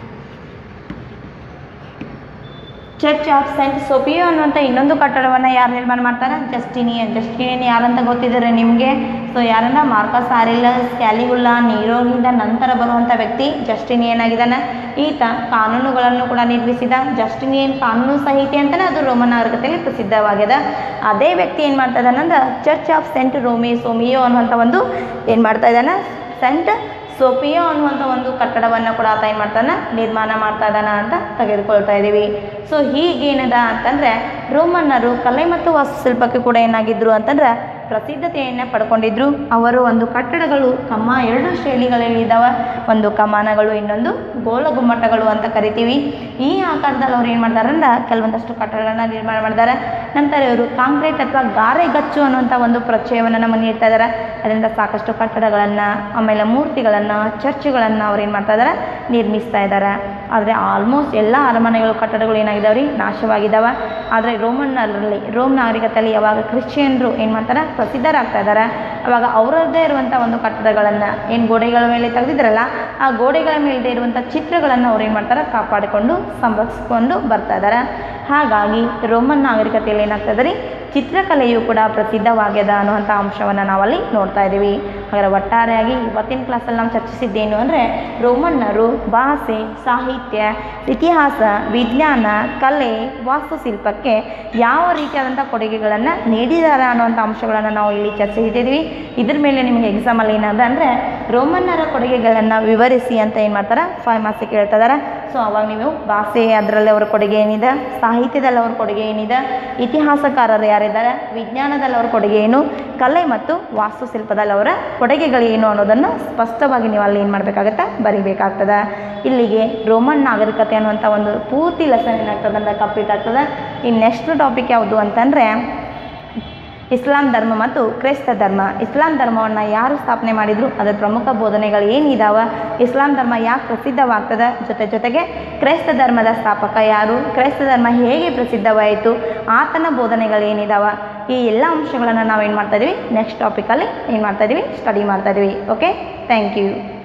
church of saint Sophia ಅನ್ನುವಂಥ ಇನ್ನೊಂದು ಕಟ್ಟಡವನ್ನು ಯಾರು ನಿರ್ಮಾಣ ಮಾಡ್ತಾರೆ ಜಸ್ಟಿನಿಯನ್ ಜಸ್ಟಿನಿಯನ್ ಯಾರಂತ ಗೊತ್ತಿದ್ದಾರೆ ನಿಮಗೆ ಸೊ ಯಾರನ್ನ ಮಾರ್ಕಸ್ ಆರಿಲಸ್ ಕ್ಯಾಲಿಗುಲ್ಲ ನೀರೋಗಿಂದ ನಂತರ ಬರುವಂಥ ವ್ಯಕ್ತಿ ಜಸ್ಟಿನಿಯನ್ ಆಗಿದ್ದಾನೆ ಈತ ಕಾನೂನುಗಳನ್ನು ಕೂಡ ನಿರ್ಮಿಸಿದ ಜಸ್ಟಿನಿಯನ್ ಕಾನೂನು ಸಂಹಿತೆ ಅಂತಲೇ ಅದು ರೋಮನ್ ನಾಗರಿಕತೆಯಲ್ಲಿ ಪ್ರಸಿದ್ಧವಾಗಿದೆ ಅದೇ ವ್ಯಕ್ತಿ ಏನು ಮಾಡ್ತಾ ಇದ್ದಾನಂದ್ರೆ ಚರ್ಚ್ ಆಫ್ ಸೆಂಟ್ ರೋಮಿ ಸೋಮಿಯೋ ಅನ್ನುವಂಥ ಒಂದು ಏನು ಮಾಡ್ತಾ ಇದ್ದಾನೆ ಸೆಂಟ್ ಸೋಪಿಯೋ ಅನ್ನುವಂಥ ಒಂದು ಕಟ್ಟಡವನ್ನು ಕೂಡ ಆತ ಏನು ಮಾಡ್ತಾನೆ ನಿರ್ಮಾಣ ಮಾಡ್ತಾ ಇದ್ದಾನ ಅಂತ ತೆಗೆದುಕೊಳ್ತಾ ಇದ್ದೀವಿ ಸೊ ಹೀಗೇನದ ಅಂತಂದರೆ ರೋಮನ್ನರು ಕಲೆ ಮತ್ತು ವಾಸ್ತುಶಿಲ್ಪಕ್ಕೆ ಕೂಡ ಏನಾಗಿದ್ರು ಅಂತಂದ್ರೆ ಪ್ರಸಿದ್ಧತೆಯನ್ನು ಪಡ್ಕೊಂಡಿದ್ರು ಅವರು ಒಂದು ಕಟ್ಟಡಗಳು ಕಮ್ಮ ಎರಡು ಶೈಲಿಗಳಲ್ಲಿ ಇದ್ದಾವೆ ಒಂದು ಕಮಾನಗಳು ಇನ್ನೊಂದು ಗೋಲ ಗುಮ್ಮಟಗಳು ಅಂತ ಕರಿತೀವಿ ಈ ಆಕಾರದಲ್ಲಿ ಅವ್ರು ಏನು ಮಾಡ್ತಾರೆ ಅಂದ್ರೆ ಕೆಲವೊಂದಷ್ಟು ಕಟ್ಟಡಗಳನ್ನ ನಿರ್ಮಾಣ ಮಾಡಿದ್ದಾರೆ ನಂತರ ಇವರು ಕಾಂಕ್ರೀಟ್ ಅಥವಾ ಗಾರೆ ಗಚ್ಚು ಅನ್ನುವಂಥ ಒಂದು ಪ್ರಚಯವನ್ನು ನಮಗೆ ನೀಡ್ತಾ ಇದ್ದಾರೆ ಅದರಿಂದ ಸಾಕಷ್ಟು ಕಟ್ಟಡಗಳನ್ನು ಆಮೇಲೆ ಮೂರ್ತಿಗಳನ್ನು ಚರ್ಚ್ಗಳನ್ನು ಅವ್ರು ಏನು ಮಾಡ್ತಾ ಇದ್ದಾರೆ ನಿರ್ಮಿಸ್ತಾ ಇದ್ದಾರೆ ಆದರೆ ಆಲ್ಮೋಸ್ಟ್ ಎಲ್ಲ ಅರಮನೆಗಳು ಕಟ್ಟಡಗಳು ಏನಾಗಿದ್ದಾವೆ ರೀ ನಾಶವಾಗಿದ್ದಾವೆ ಆದರೆ ರೋಮನ್ನಲ್ಲಿ ರೋಮ್ ನಾಗರಿಕತೆಯಲ್ಲಿ ಯಾವಾಗ ಕ್ರಿಶ್ಚಿಯನ್ರು ಏನು ಮಾಡ್ತಾರೆ ಪ್ರಸಿದ್ಧರಾಗ್ತಾ ಇದ್ದಾರೆ ಅವಾಗ ಅವರದ್ದೇ ಇರುವಂಥ ಒಂದು ಕಟ್ಟಡಗಳನ್ನು ಏನು ಗೋಡೆಗಳ ಮೇಲೆ ತೆಗೆದಿದ್ರಲ್ಲ ಆ ಗೋಡೆಗಳ ಮೇಲೆ ಇರುವಂಥ ಚಿತ್ರಗಳನ್ನು ಅವ್ರು ಏನು ಮಾಡ್ತಾರೆ ಕಾಪಾಡಿಕೊಂಡು ಸಂರಕ್ಷಿಸಿಕೊಂಡು ಬರ್ತಾ ಇದ್ದಾರೆ ಹಾಗಾಗಿ ರೋಮನ್ ನಾಗರಿಕತೆಯಲ್ಲಿ ಏನಾಗ್ತದೆ ರೀ ಚಿತ್ರಕಲೆಯು ಕೂಡ ಪ್ರಸಿದ್ಧವಾಗ್ಯದ ಅನ್ನುವಂಥ ಅಂಶವನ್ನು ನಾವಲ್ಲಿ ನೋಡ್ತಾ ಇದ್ದೀವಿ ಹಾಗಾದ್ರೆ ಒಟ್ಟಾರೆಯಾಗಿ ಇವತ್ತಿನ ಕ್ಲಾಸಲ್ಲಿ ನಾವು ಚರ್ಚಿಸಿದ್ದೇನು ಅಂದರೆ ರೋಮನ್ನರು ಭಾಷೆ ಸಾಹಿತ್ಯ ಇತಿಹಾಸ ವಿಜ್ಞಾನ ಕಲೆ ವಾಸ್ತುಶಿಲ್ಪಕ್ಕೆ ಯಾವ ರೀತಿಯಾದಂಥ ಕೊಡುಗೆಗಳನ್ನು ನೀಡಿದ್ದಾರೆ ಅನ್ನುವಂಥ ಅಂಶಗಳನ್ನು ನಾವು ಇಲ್ಲಿ ಚರ್ಚಿಸಿದ್ದೀವಿ ಇದ್ರ ಮೇಲೆ ನಿಮಗೆ ಎಕ್ಸಾಮಲ್ಲಿ ಏನಾದ ಅಂದರೆ ರೋಮನ್ನರ ಕೊಡುಗೆಗಳನ್ನು ವಿವರಿಸಿ ಅಂತ ಏನು ಮಾಡ್ತಾರೆ ಫೈವ್ ಮಾರ್ಕ್ಸಿಗೆ ಹೇಳ್ತಾ ಇದ್ದಾರೆ ಸೊ ಅವಾಗ ನೀವು ಭಾಷೆ ಅದರಲ್ಲಿ ಅವರ ಕೊಡುಗೆ ಏನಿದೆ ಸಾಹಿತ್ಯದಲ್ಲಿ ಅವ್ರ ಕೊಡುಗೆ ಏನಿದೆ ಇತಿಹಾಸಕಾರರು ಯಾರಿದ್ದಾರೆ ವಿಜ್ಞಾನದಲ್ಲಿ ಅವ್ರ ಕೊಡುಗೆ ಏನು ಕಲೆ ಮತ್ತು ವಾಸ್ತುಶಿಲ್ಪದಲ್ಲಿ ಅವರ ಕೊಡುಗೆಗಳು ಏನು ಅನ್ನೋದನ್ನು ಸ್ಪಷ್ಟವಾಗಿ ನೀವು ಅಲ್ಲಿ ಏನು ಮಾಡಬೇಕಾಗತ್ತೆ ಬರಿಬೇಕಾಗ್ತದೆ ಇಲ್ಲಿಗೆ ರೋಮನ್ ನಾಗರಿಕತೆ ಅನ್ನುವಂಥ ಒಂದು ಪೂರ್ತಿ ಲೆಸನ್ ಏನಾಗ್ತದೆ ಅಂದ್ರೆ ಕಂಪ್ಲೀಟ್ ಆಗ್ತದೆ ಇನ್ನು ನೆಕ್ಸ್ಟ್ ಟಾಪಿಕ್ ಯಾವುದು ಅಂತಂದರೆ ಇಸ್ಲಾಂ ಧರ್ಮ ಮತ್ತು ಕ್ರೈಸ್ತ ಧರ್ಮ ಇಸ್ಲಾಂ ಧರ್ಮವನ್ನು ಯಾರು ಸ್ಥಾಪನೆ ಮಾಡಿದರು ಅದರ ಪ್ರಮುಖ ಬೋಧನೆಗಳು ಏನಿದಾವ ಇಸ್ಲಾಂ ಧರ್ಮ ಯಾಕೆ ಪ್ರಸಿದ್ಧವಾಗ್ತದೆ ಜೊತೆ ಜೊತೆಗೆ ಕ್ರೈಸ್ತ ಧರ್ಮದ ಸ್ಥಾಪಕ ಯಾರು ಕ್ರೈಸ್ತ ಧರ್ಮ ಹೇಗೆ ಪ್ರಸಿದ್ಧವಾಯಿತು ಆತನ ಬೋಧನೆಗಳು ಏನಿದಾವ ಈ ಎಲ್ಲ ಅಂಶಗಳನ್ನು ನಾವು ಏನು ಮಾಡ್ತಾ ಇದೀವಿ ನೆಕ್ಸ್ಟ್ ಟಾಪಿಕಲ್ಲಿ ಏನು ಮಾಡ್ತಾ ಇದೀವಿ ಸ್ಟಡಿ ಮಾಡ್ತಾ ಇದೀವಿ ಓಕೆ ಥ್ಯಾಂಕ್ ಯು